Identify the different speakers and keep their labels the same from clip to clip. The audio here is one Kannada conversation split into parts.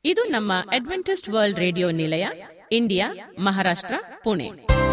Speaker 1: ಇದು ನಮ್ಮ ಅಡ್ವೆಂಟಿಸ್ಟ್ ವರ್ಲ್ಡ್ ರೇಡಿಯೋ ನಿಲಯ ಇಂಡಿಯಾ ಮಹಾರಾಷ್ಟ್ರ ಪುಣೆ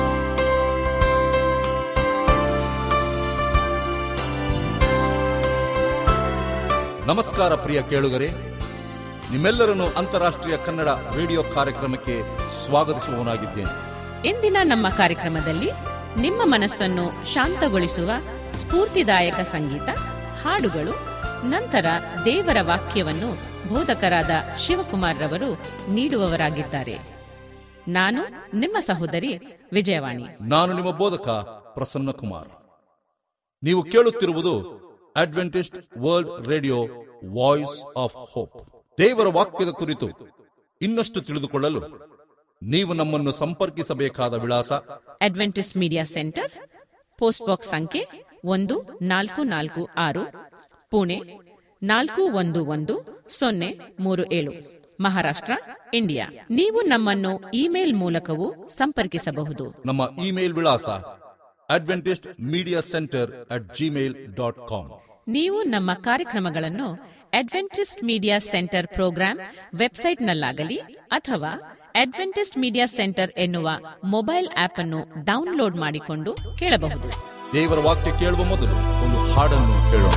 Speaker 2: ನಮಸ್ಕಾರ ಪ್ರಿಯ ಕೇಳುಗರೆ ನಿಮ್ಮೆಲ್ಲರನ್ನು ಅಂತಾರಾಷ್ಟ್ರೀಯ ಕನ್ನಡ ರೇಡಿಯೋ ಕಾರ್ಯಕ್ರಮಕ್ಕೆ ಸ್ವಾಗತಿಸುವವನಾಗಿದ್ದೇನೆ
Speaker 1: ಇಂದಿನ ನಮ್ಮ ಕಾರ್ಯಕ್ರಮದಲ್ಲಿ ನಿಮ್ಮ ಮನಸ್ಸನ್ನು ಶಾಂತಗೊಳಿಸುವ ಸ್ಫೂರ್ತಿದಾಯಕ ಸಂಗೀತ ಹಾಡುಗಳು ನಂತರ ದೇವರ ವಾಕ್ಯವನ್ನು ಬೋಧಕರಾದ ಶಿವಕುಮಾರ್ ರವರು ನೀಡುವವರಾಗಿದ್ದಾರೆ ನಾನು ನಿಮ್ಮ ಸಹೋದರಿ ವಿಜಯವಾಣಿ
Speaker 2: ನಾನು ನಿಮ್ಮ ಬೋಧಕ ಪ್ರಸನ್ನ ಕುಮಾರ್ ನೀವು ಕೇಳುತ್ತಿರುವುದು Adventist World Radio Voice of Hope ದೇವರ ವಾಕ್ಯದ ಕುರಿತು ಇನ್ನಷ್ಟು ತಿಳಿದುಕೊಳ್ಳಲು ನೀವು ನಮ್ಮನ್ನು ಸಂಪರ್ಕಿಸಬೇಕಾದ ವಿಳಾಸ
Speaker 1: Adventist media centre post box ಸಂಖ್ಯೆ ಒಂದು ನಾಲ್ಕು ನಾಲ್ಕು ಆರು ಪುಣೆ ನಾಲ್ಕು ಒಂದು ಒಂದು ಸೊನ್ನೆ ಮೂರು ಏಳು ಮಹಾರಾಷ್ಟ್ರ ಇಂಡಿಯಾ ನೀವು ನಮ್ಮನ್ನು ಇಮೇಲ್ ಮೂಲಕವೂ ಸಂಪರ್ಕಿಸಬಹುದು
Speaker 2: ನಮ್ಮ ಇಮೇಲ್ ವಿಳಾಸ Adventist media centre at Gmail dot com
Speaker 1: ನೀವು ನಮ್ಮ ಕಾರ್ಯಕ್ರಮಗಳನ್ನು ಅಡ್ವೆಂಟಿಸ್ಟ್ ಮೀಡಿಯಾ ಸೆಂಟರ್ ಪ್ರೋಗ್ರಾಂ ವೆಬ್ಸೈಟ್ನಲ್ಲಾಗಲಿ ಅಥವಾ ಅಡ್ವೆಂಟಿಸ್ಟ್ ಮೀಡಿಯಾ ಸೆಂಟರ್ ಎನ್ನುವ ಮೊಬೈಲ್ ಆಪ್ ಅನ್ನು ಡೌನ್ಲೋಡ್ ಮಾಡಿಕೊಂಡು ಕೇಳಬಹುದು
Speaker 2: ದೇವರ ವಾಕ್ಯ ಕೇಳುವ ಮೊದಲು ಒಂದು ಹಾಡನ್ನು ಕೇಳೋಣ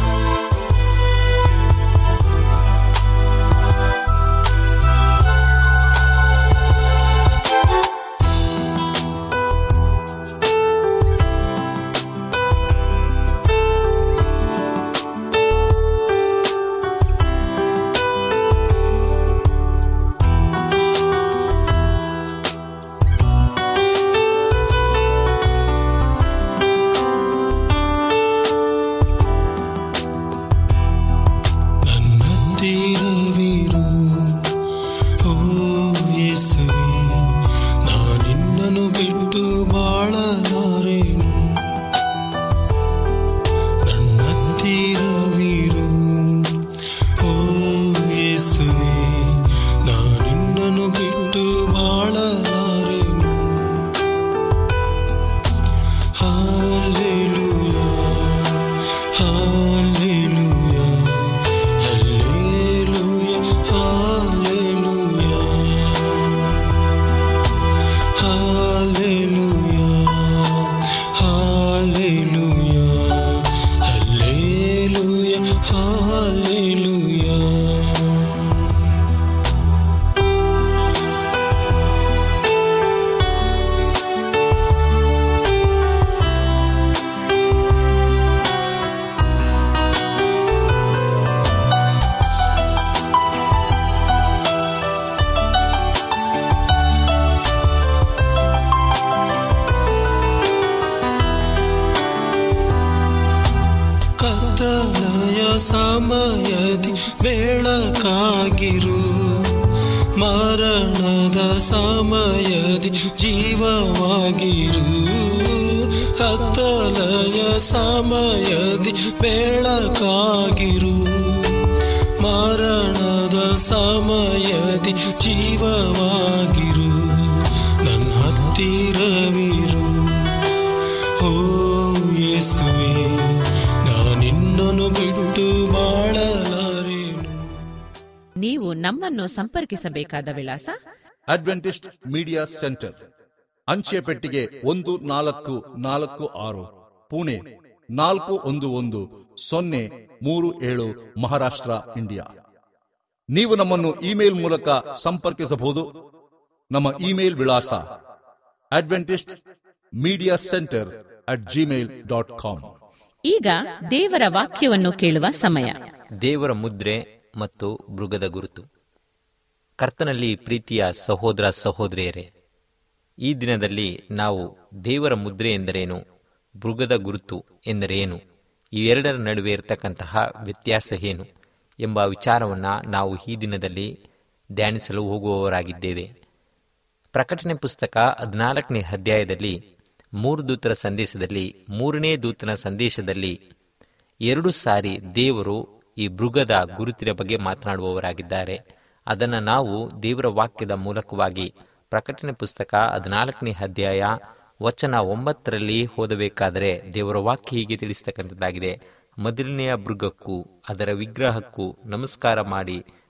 Speaker 3: ನನ್ನತ್ತಿರವಿರು ಓ ಯೇಸುವೆ ನಾನಿನ್ನನು ಬಿಟ್ಟು ಬಾಳಲಾರೆನು ನನ್ನತ್ತಿರವಿರು ಓ ಯೇಸುವೆ ನಾನಿನ್ನನು ಬಿಟ್ಟು ಬಾಳಲಾರೆನು hallelujah hallelujah Hallelujah, hallelujah, hallelujah, hallelujah, hallelujah, hallelujah. ಕತ್ತಲೆಯ ಸಮಯದಿ ಬೆಳಕಾಗಿರು ಮರಣದ ಸಮಯದಿ ಜೀವವಾಗಿರು ಕತ್ತಲೆಯ ಸಮಯದಿ ಬೆಳಕಾಗಿರು ಮರಣದ ಸಮಯದಿ ಜೀವವಾಗಿರು ನನ್ನ ಹತ್ತಿರವಿರು ಓ ಯೇಸುವೆ ನಾನಿನ್ನನು ಬಿಟ್ಟು ಬಾಳಲಾರೇನು
Speaker 1: ನೀವು ನಮ್ಮನ್ನು ಸಂಪರ್ಕಿಸಬೇಕಾದ ವಿಳಾಸ
Speaker 2: ಅಡ್ವೆಂಟಿಸ್ಟ್ ಮೀಡಿಯಾ ಸೆಂಟರ್ ಅಂಚೆ ಪೆಟ್ಟಿಗೆ ಒಂದು ನಾಲ್ಕು ನಾಲ್ಕು ಆರು ಪುಣೆ ನಾಲ್ಕು ಒಂದು ಒಂದು ಸೊನ್ನೆ ಮೂರು ಏಳು ಮಹಾರಾಷ್ಟ್ರ ಇಂಡಿಯಾ ನೀವು ನಮ್ಮನ್ನು ಇಮೇಲ್ ಮೂಲಕ ಸಂಪರ್ಕಿಸಬಹುದು ನಮ್ಮ ಇಮೇಲ್ ವಿಳಾಸ Adventist media centre at Gmail dot com
Speaker 1: ಈಗ ದೇವರ ವಾಕ್ಯವನ್ನು ಕೇಳುವ ಸಮಯ
Speaker 4: ದೇವರ ಮುದ್ರೆ ಮತ್ತು ಮೃಗದ ಗುರುತು ಕರ್ತನಲ್ಲಿ ಪ್ರೀತಿಯ ಸಹೋದರ ಸಹೋದರಿಯರೇ ಈ ದಿನದಲ್ಲಿ ನಾವು ದೇವರ ಮುದ್ರೆ ಎಂದರೇನು ಮೃಗದ ಗುರುತು ಎಂದರೇನು ಇವೆರಡರ ನಡುವೆ ಇರತಕ್ಕಂತಹ ವ್ಯತ್ಯಾಸ ಏನು ಎಂಬ ವಿಚಾರವನ್ನು ನಾವು ಈ ದಿನದಲ್ಲಿ ಧ್ಯಾನಿಸಲು ಹೋಗುವವರಾಗಿದ್ದೇವೆ ಪ್ರಕಟಣೆ ಪುಸ್ತಕ ಹದಿನಾಲ್ಕನೇ ಅಧ್ಯಾಯದಲ್ಲಿ ಮೂರು ದೂತರ ಸಂದೇಶದಲ್ಲಿ ಮೂರನೇ ದೂತನ ಸಂದೇಶದಲ್ಲಿ ಎರಡು ಸಾರಿ ದೇವರು ಈ ಮೃಗದ ಗುರುತಿನ ಬಗ್ಗೆ ಮಾತನಾಡುವವರಾಗಿದ್ದಾರೆ ಅದನ್ನು ನಾವು ದೇವರ ವಾಕ್ಯದ ಮೂಲಕವಾಗಿ ಪ್ರಕಟಣೆ ಪುಸ್ತಕ ಹದಿನಾಲ್ಕನೇ ಅಧ್ಯಾಯ ವಚನ ಒಂಬತ್ತರಲ್ಲಿ ಓದಬೇಕಾದರೆ ದೇವರ ವಾಕ್ಯ ಹೀಗೆ ತಿಳಿಸ್ತಕ್ಕಂಥದ್ದಾಗಿದೆ ಮೊದಲನೆಯ ಮೃಗಕ್ಕೂ ಅದರ ವಿಗ್ರಹಕ್ಕೂ ನಮಸ್ಕಾರ ಮಾಡಿ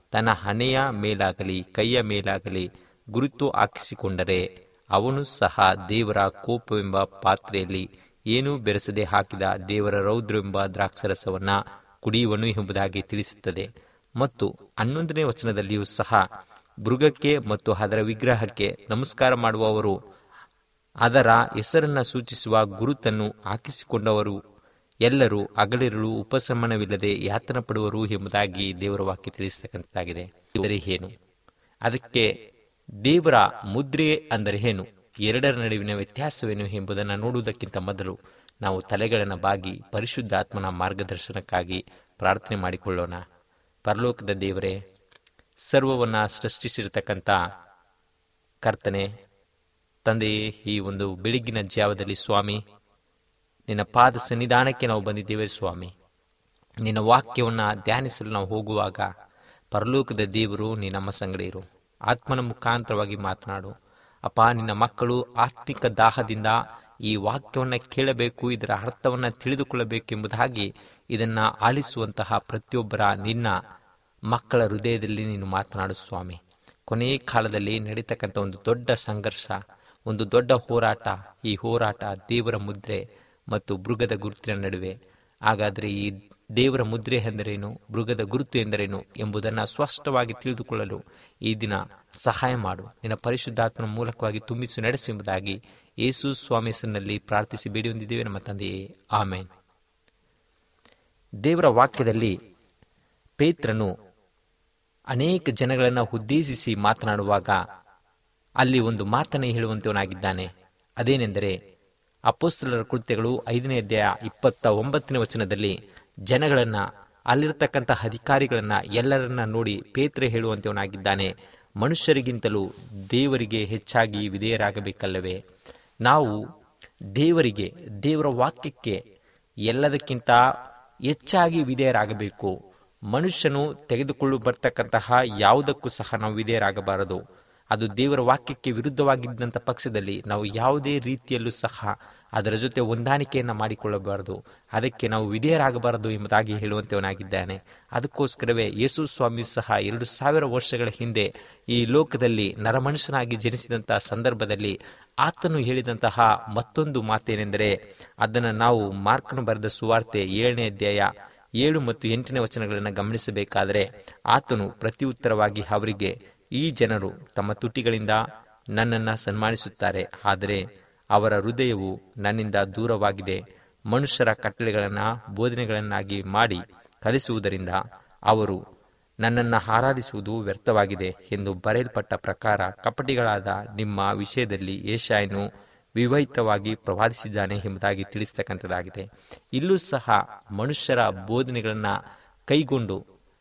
Speaker 4: ತನ್ನ ಹಣೆಯ ಮೇಲಾಗಲಿ ಕೈಯ ಮೇಲಾಗಲಿ ಗುರುತು ಹಾಕಿಸಿಕೊಂಡರೆ ಅವನು ಸಹ ದೇವರ ಕೋಪವೆಂಬ ಪಾತ್ರೆಯಲ್ಲಿ ಏನೂ ಬೆರೆಸದೆ ಹಾಕಿದ ದೇವರ ರೌದ್ರವೆಂಬ ದ್ರಾಕ್ಷರಸವನ್ನ ಕುಡಿಯುವನು ಎಂಬುದಾಗಿ ತಿಳಿಸುತ್ತದೆ ಮತ್ತು ಹನ್ನೊಂದನೇ ವಚನದಲ್ಲಿಯೂ ಸಹ ಮೃಗಕ್ಕೆ ಮತ್ತು ಅದರ ವಿಗ್ರಹಕ್ಕೆ ನಮಸ್ಕಾರ ಮಾಡುವವರು ಅದರ ಹೆಸರನ್ನ ಸೂಚಿಸುವ ಗುರುತನ್ನು ಹಾಕಿಸಿಕೊಂಡವರು ಎಲ್ಲರೂ ಹಗಲಿರುಳು ಉಪಶಮನವಿಲ್ಲದೆ ಯಾತನ ಪಡುವರು ಎಂಬುದಾಗಿ ದೇವರ ವಾಕ್ಯ ತಿಳಿಸತಕ್ಕಂಥದ್ದಾಗಿದೆ ಅಂದರೆ ಏನು ಅದಕ್ಕೆ ದೇವರ ಮುದ್ರೆ ಅಂದರೆ ಏನು ಎರಡರ ನಡುವಿನ ವ್ಯತ್ಯಾಸವೇನು ಎಂಬುದನ್ನು ನೋಡುವುದಕ್ಕಿಂತ ಮೊದಲು ನಾವು ತಲೆಗಳನ್ನು ಬಾಗಿ ಪರಿಶುದ್ಧಾತ್ಮನ ಮಾರ್ಗದರ್ಶನಕ್ಕಾಗಿ ಪ್ರಾರ್ಥನೆ ಮಾಡಿಕೊಳ್ಳೋಣ ಪರಲೋಕದ ದೇವರೇ ಸರ್ವವನ್ನ ಸೃಷ್ಟಿಸಿರತಕ್ಕಂಥ ಕರ್ತನೆ ತಂದೆಯೇ ಈ ಒಂದು ಬೆಳಗ್ಗಿನ ಜಾವದಲ್ಲಿ ಸ್ವಾಮಿ ನಿನ್ನ ಪಾದ ಸನ್ನಿಧಾನಕ್ಕೆ ನಾವು ಬಂದಿದ್ದೇವೆ ಸ್ವಾಮಿ ನಿನ್ನ ವಾಕ್ಯವನ್ನು ಧ್ಯಾನಿಸಲು ನಾವು ಹೋಗುವಾಗ ಪರಲೋಕದ ದೇವರು ನೀ ನಮ್ಮ ಸಂಗಡ ಇರು ಆತ್ಮನ ಮುಖಾಂತರವಾಗಿ ಮಾತನಾಡು ಅಪ್ಪ ನಿನ್ನ ಮಕ್ಕಳು ಆತ್ಮಿಕ ದಾಹದಿಂದ ಈ ವಾಕ್ಯವನ್ನು ಕೇಳಬೇಕು ಇದರ ಅರ್ಥವನ್ನು ತಿಳಿದುಕೊಳ್ಳಬೇಕು ಎಂಬುದಾಗಿ ಇದನ್ನು ಆಲಿಸುವಂತಹ ಪ್ರತಿಯೊಬ್ಬರ ನಿನ್ನ ಮಕ್ಕಳ ಹೃದಯದಲ್ಲಿ ನೀನು ಮಾತನಾಡು ಸ್ವಾಮಿ ಕೊನೆಯ ಕಾಲದಲ್ಲಿ ನಡೀತಕ್ಕಂಥ ಒಂದು ದೊಡ್ಡ ಸಂಘರ್ಷ ಒಂದು ದೊಡ್ಡ ಹೋರಾಟ ಈ ಹೋರಾಟ ದೇವರ ಮುದ್ರೆ ಮತ್ತು ಮೃಗದ ಗುರುತಿನ ನಡುವೆ ಹಾಗಾದರೆ ಈ ದೇವರ ಮುದ್ರೆ ಎಂದರೇನು ಮೃಗದ ಗುರುತು ಎಂದರೇನು ಎಂಬುದನ್ನು ಸ್ಪಷ್ಟವಾಗಿ ತಿಳಿದುಕೊಳ್ಳಲು ಈ ದಿನ ಸಹಾಯ ಮಾಡು ನಿನ್ನ ಪರಿಶುದ್ಧಾತ್ಮನ ಮೂಲಕವಾಗಿ ತುಂಬಿಸಿ ನಡೆಸು ಎಂಬುದಾಗಿ ಯೇಸು ಸ್ವಾಮಿ ಹೆಸರಿನಲ್ಲಿ ಪ್ರಾರ್ಥಿಸಿ ಬೇಡಿ ಹೊಂದಿದ್ದೇವೆ ನಮ್ಮ ತಂದೆಯೇ ಆಮೇನ್ ದೇವರ ವಾಕ್ಯದಲ್ಲಿ ಪೇತ್ರನು ಅನೇಕ ಜನಗಳನ್ನು ಉದ್ದೇಶಿಸಿ ಮಾತನಾಡುವಾಗ ಅಲ್ಲಿ ಒಂದು ಮಾತನ್ನೇ ಹೇಳುವಂತವನಾಗಿದ್ದಾನೆ ಅದೇನೆಂದರೆ ಅಪೋಸ್ತಲರ ಕೃತ್ಯಗಳು ಐದನೇ ಅಧ್ಯಾಯ ಇಪ್ಪತ್ತ ಒಂಬತ್ತನೇ ವಚನದಲ್ಲಿ ಜನಗಳನ್ನ ಅಲ್ಲಿರ್ತಕ್ಕಂಥ ಅಧಿಕಾರಿಗಳನ್ನ ಎಲ್ಲರನ್ನ ನೋಡಿ ಪೇತ್ರ ಹೇಳುವಂತವನಾಗಿದ್ದಾನೆ ಮನುಷ್ಯರಿಗಿಂತಲೂ ದೇವರಿಗೆ ಹೆಚ್ಚಾಗಿ ವಿಧೇಯರಾಗಬೇಕಲ್ಲವೇ ನಾವು ದೇವರಿಗೆ ದೇವರ ವಾಕ್ಯಕ್ಕೆ ಎಲ್ಲದಕ್ಕಿಂತ ಹೆಚ್ಚಾಗಿ ವಿಧೇಯರಾಗಬೇಕು ಮನುಷ್ಯನು ತೆಗೆದುಕೊಳ್ಳು ಬರ್ತಕ್ಕಂತಹ ಯಾವುದಕ್ಕೂ ಸಹ ನಾವು ವಿಧೇಯರಾಗಬಾರದು ಅದು ದೇವರ ವಾಕ್ಯಕ್ಕೆ ವಿರುದ್ಧವಾಗಿದ್ದಂಥ ಪಕ್ಷದಲ್ಲಿ ನಾವು ಯಾವುದೇ ರೀತಿಯಲ್ಲೂ ಸಹ ಅದರ ಜೊತೆ ಹೊಂದಾಣಿಕೆಯನ್ನು ಮಾಡಿಕೊಳ್ಳಬಾರದು ಅದಕ್ಕೆ ನಾವು ವಿಧೇಯರಾಗಬಾರದು ಎಂಬುದಾಗಿ ಹೇಳುವಂತವನಾಗಿದ್ದಾನೆ ಅದಕ್ಕೋಸ್ಕರವೇ ಯೇಸು ಸ್ವಾಮಿ ಸಹ ಎರಡು ಸಾವಿರ ವರ್ಷಗಳ ಹಿಂದೆ ಈ ಲೋಕದಲ್ಲಿ ನರಮನುಷ್ಯನಾಗಿ ಜನಿಸಿದಂತಹ ಸಂದರ್ಭದಲ್ಲಿ ಆತನು ಹೇಳಿದಂತಹ ಮತ್ತೊಂದು ಮಾತೇನೆಂದರೆ ಅದನ್ನು ನಾವು ಮಾರ್ಕನು ಬರೆದ ಸುವಾರ್ತೆ ಏಳನೇ ಅಧ್ಯಾಯ ಏಳು ಮತ್ತು ಎಂಟನೇ ವಚನಗಳನ್ನು ಗಮನಿಸಬೇಕಾದರೆ ಆತನು ಪ್ರತಿಯುತ್ತರವಾಗಿ ಅವರಿಗೆ ಈ ಜನರು ತಮ್ಮ ತುಟಿಗಳಿಂದ ನನ್ನನ್ನು ಸನ್ಮಾನಿಸುತ್ತಾರೆ ಆದರೆ ಅವರ ಹೃದಯವು ನನ್ನಿಂದ ದೂರವಾಗಿದೆ ಮನುಷ್ಯರ ಕಟ್ಟಳೆಗಳನ್ನು ಬೋಧನೆಗಳನ್ನಾಗಿ ಮಾಡಿ ಕಲಿಸುವುದರಿಂದ ಅವರು ನನ್ನನ್ನು ಆರಾಧಿಸುವುದು ವ್ಯರ್ಥವಾಗಿದೆ ಎಂದು ಬರೆಯಲ್ಪಟ್ಟ ಪ್ರಕಾರ ಕಪಟಿಗಳಾದ ನಿಮ್ಮ ವಿಷಯದಲ್ಲಿ ಏಷಾಯನು ವಿವಾಹಿತವಾಗಿ ಪ್ರವಾದಿಸಿದ್ದಾನೆ ಎಂಬುದಾಗಿ ತಿಳಿಸ್ತಕ್ಕಂಥದ್ದಾಗಿದೆ ಇಲ್ಲೂ ಸಹ ಮನುಷ್ಯರ ಬೋಧನೆಗಳನ್ನು ಕೈಗೊಂಡು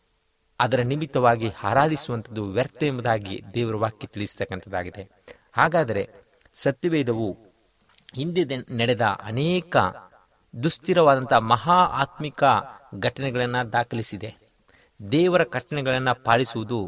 Speaker 4: ಅದರ ನಿಮಿತ್ತವಾಗಿ ಆರಾಧಿಸುವಂಥದ್ದು ವ್ಯರ್ಥ ಎಂಬುದಾಗಿ ದೇವರ ವಾಕ್ಯ ತಿಳಿಸ್ತಕ್ಕಂಥದ್ದಾಗಿದೆ ಹಾಗಾದರೆ ಸತ್ಯವೇದವು ಹಿಂದೆ ನಡೆದ ಅನೇಕ ದುಸ್ಥಿರವಾದಂತಹ ಮಹಾ ಆತ್ಮಿಕ ಘಟನೆಗಳನ್ನು ದಾಖಲಿಸಿದೆ ದೇವರ ಕಟ್ಟಣೆಗಳನ್ನು ಪಾಲಿಸುವುದು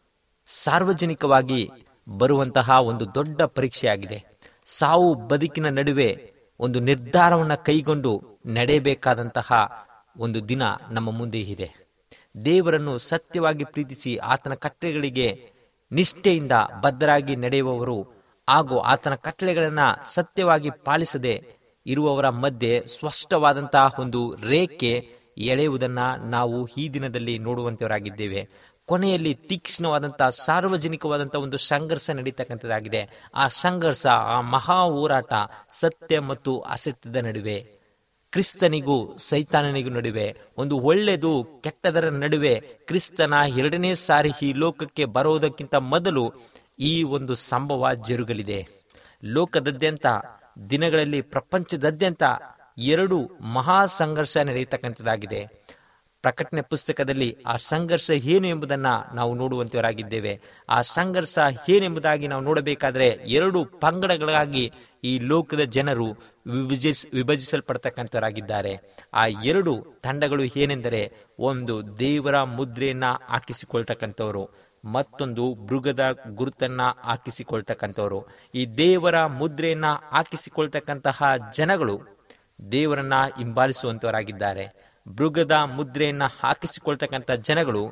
Speaker 4: ಸಾರ್ವಜನಿಕವಾಗಿ ಬರುವಂತಹ ಒಂದು ದೊಡ್ಡ ಪರೀಕ್ಷೆಯಾಗಿದೆ ಸಾವು ಬದುಕಿನ ನಡುವೆ ಒಂದು ನಿರ್ಧಾರವನ್ನು ಕೈಗೊಂಡು ನಡೆಯಬೇಕಾದಂತಹ ಒಂದು ದಿನ ನಮ್ಮ ಮುಂದೆ ಇದೆ ದೇವರನ್ನು ಸತ್ಯವಾಗಿ ಪ್ರೀತಿಸಿ ಆತನ ಕಟ್ಟಳೆಗಳಿಗೆ ನಿಷ್ಠೆಯಿಂದ ಬದ್ಧರಾಗಿ ನಡೆಯುವವರು ಹಾಗೂ ಆತನ ಕಟ್ಟಳೆಗಳನ್ನು ಸತ್ಯವಾಗಿ ಪಾಲಿಸದೆ ಇರುವವರ ಮಧ್ಯೆ ಸ್ಪಷ್ಟವಾದಂತಹ ಒಂದು ರೇಖೆ ಎಳೆಯುವುದನ್ನ ನಾವು ಈ ದಿನದಲ್ಲಿ ನೋಡುವಂತವರಾಗಿದ್ದೇವೆ ಕೊನೆಯಲ್ಲಿ ತೀಕ್ಷ್ಣವಾದಂತಹ ಸಾರ್ವಜನಿಕವಾದಂತಹ ಒಂದು ಸಂಘರ್ಷ ನಡೀತಕ್ಕಂಥದ್ದಾಗಿದೆ ಆ ಸಂಘರ್ಷ ಆ ಮಹಾ ಹೋರಾಟ ಸತ್ಯ ಮತ್ತು ಅಸತ್ಯದ ನಡುವೆ ಕ್ರಿಸ್ತನಿಗೂ ಸೈತಾನನಿಗೂ ನಡುವೆ ಒಂದು ಒಳ್ಳೆಯದು ಕೆಟ್ಟದರ ನಡುವೆ ಕ್ರಿಸ್ತನ ಎರಡನೇ ಸಾರಿ ಈ ಲೋಕಕ್ಕೆ ಬರೋದಕ್ಕಿಂತ ಮೊದಲು ಈ ಒಂದು ಸಂಭವ ಜರುಗಲಿದೆ ಲೋಕದಾದ್ಯಂತ ದಿನಗಳಲ್ಲಿ ಪ್ರಪಂಚದಾದ್ಯಂತ ಎರಡು ಮಹಾ ಸಂಘರ್ಷ ನಡೆಯತಕ್ಕಂಥದ್ದಾಗಿದೆ ಪ್ರಕಟಣೆ ಪುಸ್ತಕದಲ್ಲಿ ಆ ಸಂಘರ್ಷ ಏನು ಎಂಬುದನ್ನ ನಾವು ನೋಡುವಂತವರಾಗಿದ್ದೇವೆ ಆ ಸಂಘರ್ಷ ಏನೆಂಬುದಾಗಿ ನಾವು ನೋಡಬೇಕಾದ್ರೆ ಎರಡು ಪಂಗಡಗಳಾಗಿ ಈ ಲೋಕದ ಜನರು ವಿಭಜಿಸ್ ವಿಭಜಿಸಲ್ಪಡ್ತಕ್ಕಂಥವರಾಗಿದ್ದಾರೆ ಆ ಎರಡು ತಂಡಗಳು ಏನೆಂದರೆ ಒಂದು ದೇವರ ಮುದ್ರೆಯನ್ನ ಹಾಕಿಸಿಕೊಳ್ತಕ್ಕಂಥವರು ಮತ್ತೊಂದು ಮೃಗದ ಗುರುತನ್ನ ಹಾಕಿಸಿಕೊಳ್ತಕ್ಕಂಥವ್ರು ಈ ದೇವರ ಮುದ್ರೆಯನ್ನ ಹಾಕಿಸಿಕೊಳ್ತಕ್ಕಂತಹ ಜನಗಳು ದೇವರನ್ನ ಹಿಂಬಾಲಿಸುವಂತವರಾಗಿದ್ದಾರೆ ಮೃಗದ ಮುದ್ರೆಯನ್ನ ಹಾಕಿಸಿಕೊಳ್ತಕ್ಕಂಥ ಜನಗಳು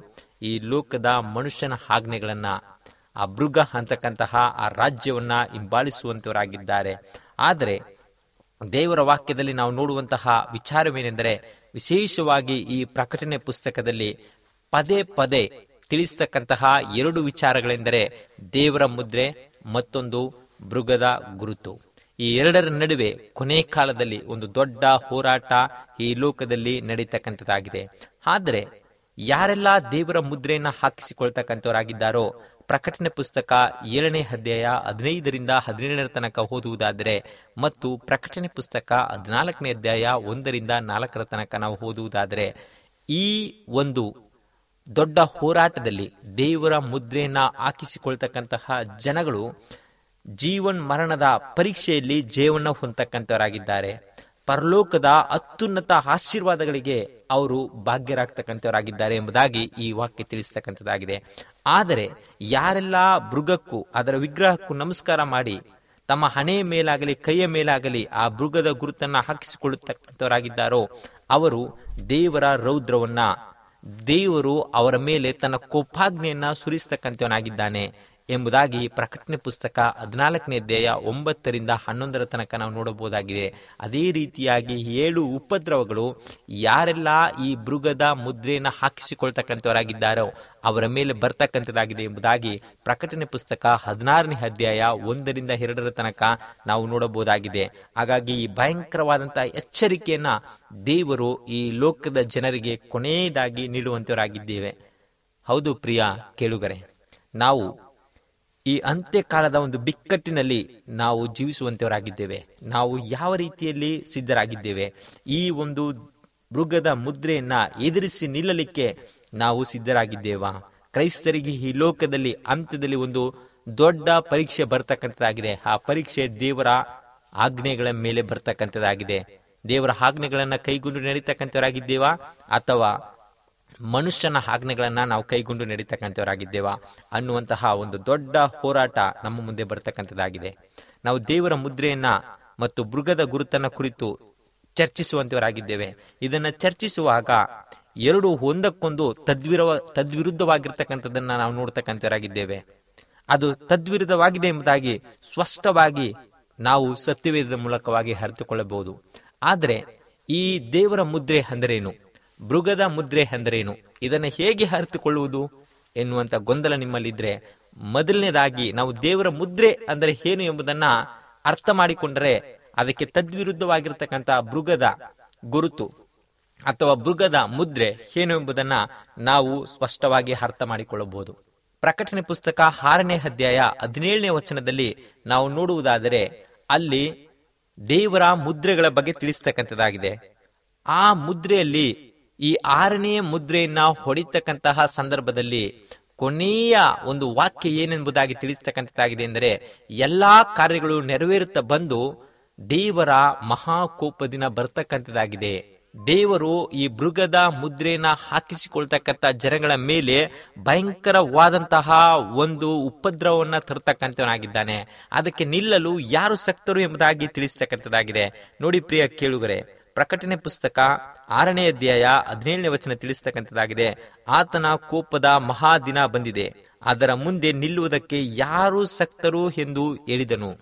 Speaker 4: ಈ ಲೋಕದ ಮನುಷ್ಯನ ಆಜ್ಞೆಗಳನ್ನ ಆ ಮೃಗ ಅಂತಕ್ಕಂತಹ ಆ ರಾಜ್ಯವನ್ನ ಹಿಂಬಾಲಿಸುವಂತವರಾಗಿದ್ದಾರೆ ಆದರೆ ದೇವರ ವಾಕ್ಯದಲ್ಲಿ ನಾವು ನೋಡುವಂತಹ ವಿಚಾರವೇನೆಂದರೆ ವಿಶೇಷವಾಗಿ ಈ ಪ್ರಕಟಣೆ ಪುಸ್ತಕದಲ್ಲಿ ಪದೇ ಪದೇ ತಿಳಿಸ್ತಕ್ಕಂತಹ ಎರಡು ವಿಚಾರಗಳೆಂದರೆ ದೇವರ ಮುದ್ರೆ ಮತ್ತೊಂದು ಮೃಗದ ಗುರುತು ಈ ಎರಡರ ನಡುವೆ ಕೊನೆ ಕಾಲದಲ್ಲಿ ಒಂದು ದೊಡ್ಡ ಹೋರಾಟ ಈ ಲೋಕದಲ್ಲಿ ನಡೀತಕ್ಕಂಥದ್ದಾಗಿದೆ ಆದರೆ ಯಾರೆಲ್ಲ ದೇವರ ಮುದ್ರೆಯನ್ನ ಹಾಕಿಸಿಕೊಳ್ತಕ್ಕಂಥವರಾಗಿದ್ದಾರೋ ಪ್ರಕಟಣೆ ಪುಸ್ತಕ ಏಳನೇ ಅಧ್ಯಾಯ ಹದಿನೈದರಿಂದ ಹದಿನೇಳರ ತನಕ ಓದುವುದಾದರೆ ಮತ್ತು ಪ್ರಕಟಣೆ ಪುಸ್ತಕ ಹದಿನಾಲ್ಕನೇ ಅಧ್ಯಾಯ ಒಂದರಿಂದ ನಾಲ್ಕರ ತನಕ ನಾವು ಓದುವುದಾದರೆ ಈ ಒಂದು ದೊಡ್ಡ ಹೋರಾಟದಲ್ಲಿ ದೇವರ ಮುದ್ರೆಯನ್ನ ಹಾಕಿಸಿಕೊಳ್ತಕ್ಕಂತಹ ಜನಗಳು ಜೀವನ್ ಮರಣದ ಪರೀಕ್ಷೆಯಲ್ಲಿ ಜೀವನ ಹೊಂದತಕ್ಕಂಥವರಾಗಿದ್ದಾರೆ ಪರಲೋಕದ ಅತ್ಯುನ್ನತ ಆಶೀರ್ವಾದಗಳಿಗೆ ಅವರು ಭಾಗ್ಯರಾಗ್ತಕ್ಕಂಥವರಾಗಿದ್ದಾರೆ ಎಂಬುದಾಗಿ ಈ ವಾಕ್ಯ ತಿಳಿಸ್ತಕ್ಕಂಥದ್ದಾಗಿದೆ ಆದರೆ ಯಾರೆಲ್ಲ ಮೃಗಕ್ಕೂ ಅದರ ವಿಗ್ರಹಕ್ಕೂ ನಮಸ್ಕಾರ ಮಾಡಿ ತಮ್ಮ ಹಣೆಯ ಮೇಲಾಗಲಿ ಕೈಯ ಮೇಲಾಗಲಿ ಆ ಮೃಗದ ಗುರುತನ್ನ ಹಾಕಿಸಿಕೊಳ್ಳತಕ್ಕಂಥವರಾಗಿದ್ದಾರೋ ಅವರು ದೇವರ ರೌದ್ರವನ್ನ ದೇವರು ಅವರ ಮೇಲೆ ತನ್ನ ಕೋಪಾಗ್ನೆಯನ್ನ ಸುರಿಸ್ತಕ್ಕಂಥವನಾಗಿದ್ದಾನೆ ಎಂಬುದಾಗಿ ಪ್ರಕಟಣೆ ಪುಸ್ತಕ ಹದಿನಾಲ್ಕನೇ ಅಧ್ಯಾಯ ಒಂಬತ್ತರಿಂದ ಹನ್ನೊಂದರ ತನಕ ನಾವು ನೋಡಬಹುದಾಗಿದೆ ಅದೇ ರೀತಿಯಾಗಿ ಏಳು ಉಪದ್ರವಗಳು ಯಾರೆಲ್ಲ ಈ ಮೃಗದ ಮುದ್ರೆಯನ್ನು ಹಾಕಿಸಿಕೊಳ್ತಕ್ಕಂಥವರಾಗಿದ್ದಾರೋ ಅವರ ಮೇಲೆ ಬರ್ತಕ್ಕಂಥದ್ದಾಗಿದೆ ಎಂಬುದಾಗಿ ಪ್ರಕಟಣೆ ಪುಸ್ತಕ ಹದಿನಾರನೇ ಅಧ್ಯಾಯ ಒಂದರಿಂದ ಎರಡರ ತನಕ ನಾವು ನೋಡಬಹುದಾಗಿದೆ ಹಾಗಾಗಿ ಈ ಭಯಂಕರವಾದಂತಹ ಎಚ್ಚರಿಕೆಯನ್ನ ದೇವರು ಈ ಲೋಕದ ಜನರಿಗೆ ಕೊನೆಯದಾಗಿ ನೀಡುವಂತವರಾಗಿದ್ದೇವೆ ಹೌದು ಪ್ರಿಯ ಕೇಳುಗರೆ ನಾವು ಈ ಅಂತ್ಯಕಾಲದ ಒಂದು ಬಿಕ್ಕಟ್ಟಿನಲ್ಲಿ ನಾವು ಜೀವಿಸುವಂತವರಾಗಿದ್ದೇವೆ ನಾವು ಯಾವ ರೀತಿಯಲ್ಲಿ ಸಿದ್ಧರಾಗಿದ್ದೇವೆ ಈ ಒಂದು ಮೃಗದ ಮುದ್ರೆಯನ್ನ ಎದುರಿಸಿ ನಿಲ್ಲಲಿಕ್ಕೆ ನಾವು ಸಿದ್ಧರಾಗಿದ್ದೇವಾ ಕ್ರೈಸ್ತರಿಗೆ ಈ ಲೋಕದಲ್ಲಿ ಅಂತ್ಯದಲ್ಲಿ ಒಂದು ದೊಡ್ಡ ಪರೀಕ್ಷೆ ಬರ್ತಕ್ಕಂಥದ್ದಾಗಿದೆ ಆ ಪರೀಕ್ಷೆ ದೇವರ ಆಜ್ಞೆಗಳ ಮೇಲೆ ಬರ್ತಕ್ಕಂಥದ್ದಾಗಿದೆ ದೇವರ ಆಜ್ಞೆಗಳನ್ನ ಕೈಗೊಂಡು ನಡೀತಕ್ಕಂಥವರಾಗಿದ್ದೇವಾ ಅಥವಾ ಮನುಷ್ಯನ ಆಜ್ಞೆಗಳನ್ನ ನಾವು ಕೈಗೊಂಡು ನಡೀತಕ್ಕಂಥವರಾಗಿದ್ದೇವಾ ಅನ್ನುವಂತಹ ಒಂದು ದೊಡ್ಡ ಹೋರಾಟ ನಮ್ಮ ಮುಂದೆ ಬರ್ತಕ್ಕಂಥದ್ದಾಗಿದೆ ನಾವು ದೇವರ ಮುದ್ರೆಯನ್ನ ಮತ್ತು ಮೃಗದ ಗುರುತನ್ನ ಕುರಿತು ಚರ್ಚಿಸುವಂತವರಾಗಿದ್ದೇವೆ ಇದನ್ನ ಚರ್ಚಿಸುವಾಗ ಎರಡು ಒಂದಕ್ಕೊಂದು ತದ್ವಿರ ತದ್ವಿರುದ್ಧವಾಗಿರ್ತಕ್ಕಂಥದ್ದನ್ನ ನಾವು ನೋಡ್ತಕ್ಕಂಥವರಾಗಿದ್ದೇವೆ ಅದು ತದ್ವಿರುದ್ಧವಾಗಿದೆ ಎಂಬುದಾಗಿ ಸ್ಪಷ್ಟವಾಗಿ ನಾವು ಸತ್ಯವೇದದ ಮೂಲಕವಾಗಿ ಅರಿತುಕೊಳ್ಳಬಹುದು ಆದರೆ ಈ ದೇವರ ಮುದ್ರೆ ಅಂದರೇನು ಮೃಗದ ಮುದ್ರೆ ಎಂದರೇನು ಇದನ್ನು ಹೇಗೆ ಅರಿತುಕೊಳ್ಳುವುದು ಎನ್ನುವಂತ ಗೊಂದಲ ನಿಮ್ಮಲ್ಲಿದ್ರೆ ಮೊದಲನೇದಾಗಿ ನಾವು ದೇವರ ಮುದ್ರೆ ಅಂದರೆ ಏನು ಎಂಬುದನ್ನ ಅರ್ಥ ಮಾಡಿಕೊಂಡರೆ ಅದಕ್ಕೆ ತದ್ವಿರುದ್ಧವಾಗಿರ್ತಕ್ಕಂಥ ಮೃಗದ ಗುರುತು ಅಥವಾ ಮೃಗದ ಮುದ್ರೆ ಏನು ಎಂಬುದನ್ನ ನಾವು ಸ್ಪಷ್ಟವಾಗಿ ಅರ್ಥ ಮಾಡಿಕೊಳ್ಳಬಹುದು ಪ್ರಕಟಣೆ ಪುಸ್ತಕ ಆರನೇ ಅಧ್ಯಾಯ ಹದಿನೇಳನೇ ವಚನದಲ್ಲಿ ನಾವು ನೋಡುವುದಾದರೆ ಅಲ್ಲಿ ದೇವರ ಮುದ್ರೆಗಳ ಬಗ್ಗೆ ತಿಳಿಸ್ತಕ್ಕಂಥದ್ದಾಗಿದೆ ಆ ಮುದ್ರೆಯಲ್ಲಿ ಈ ಆರನೇ ಮುದ್ರೆಯನ್ನ ಹೊಡಿತಕ್ಕಂತಹ ಸಂದರ್ಭದಲ್ಲಿ ಕೊನೆಯ ಒಂದು ವಾಕ್ಯ ಏನೆಂಬುದಾಗಿ ತಿಳಿಸ್ತಕ್ಕಂಥದ್ದಾಗಿದೆ ಎಂದರೆ ಎಲ್ಲಾ ಕಾರ್ಯಗಳು ನೆರವೇರುತ್ತಾ ಬಂದು ದೇವರ ಮಹಾಕೋಪದಿನ ಬರ್ತಕ್ಕಂಥದ್ದಾಗಿದೆ ದೇವರು ಈ ಮೃಗದ ಮುದ್ರೆಯನ್ನ ಹಾಕಿಸಿಕೊಳ್ತಕ್ಕಂಥ ಜನಗಳ ಮೇಲೆ ಭಯಂಕರವಾದಂತಹ ಒಂದು ಉಪದ್ರವನ್ನ ತರತಕ್ಕಂಥವನಾಗಿದ್ದಾನೆ ಅದಕ್ಕೆ ನಿಲ್ಲಲು ಯಾರು ಸಕ್ತರು ಎಂಬುದಾಗಿ ತಿಳಿಸ್ತಕ್ಕಂಥದ್ದಾಗಿದೆ ನೋಡಿ ಪ್ರಿಯ ಕೇಳುಗರೆ ಪ್ರಕಟಣೆ ಪುಸ್ತಕ ಆರನೇ ಅಧ್ಯಾಯ ಹದಿನೇಳನೇ ವಚನ ತಿಳಿಸ್ತಕ್ಕಂಥದ್ದಾಗಿದೆ ಆತನ ಕೋಪದ ಮಹಾದಿನ ಬಂದಿದೆ ಅದರ ಮುಂದೆ ನಿಲ್ಲುವುದಕ್ಕೆ ಯಾರು ಸಕ್ತರು ಎಂದು ಹೇಳಿದನು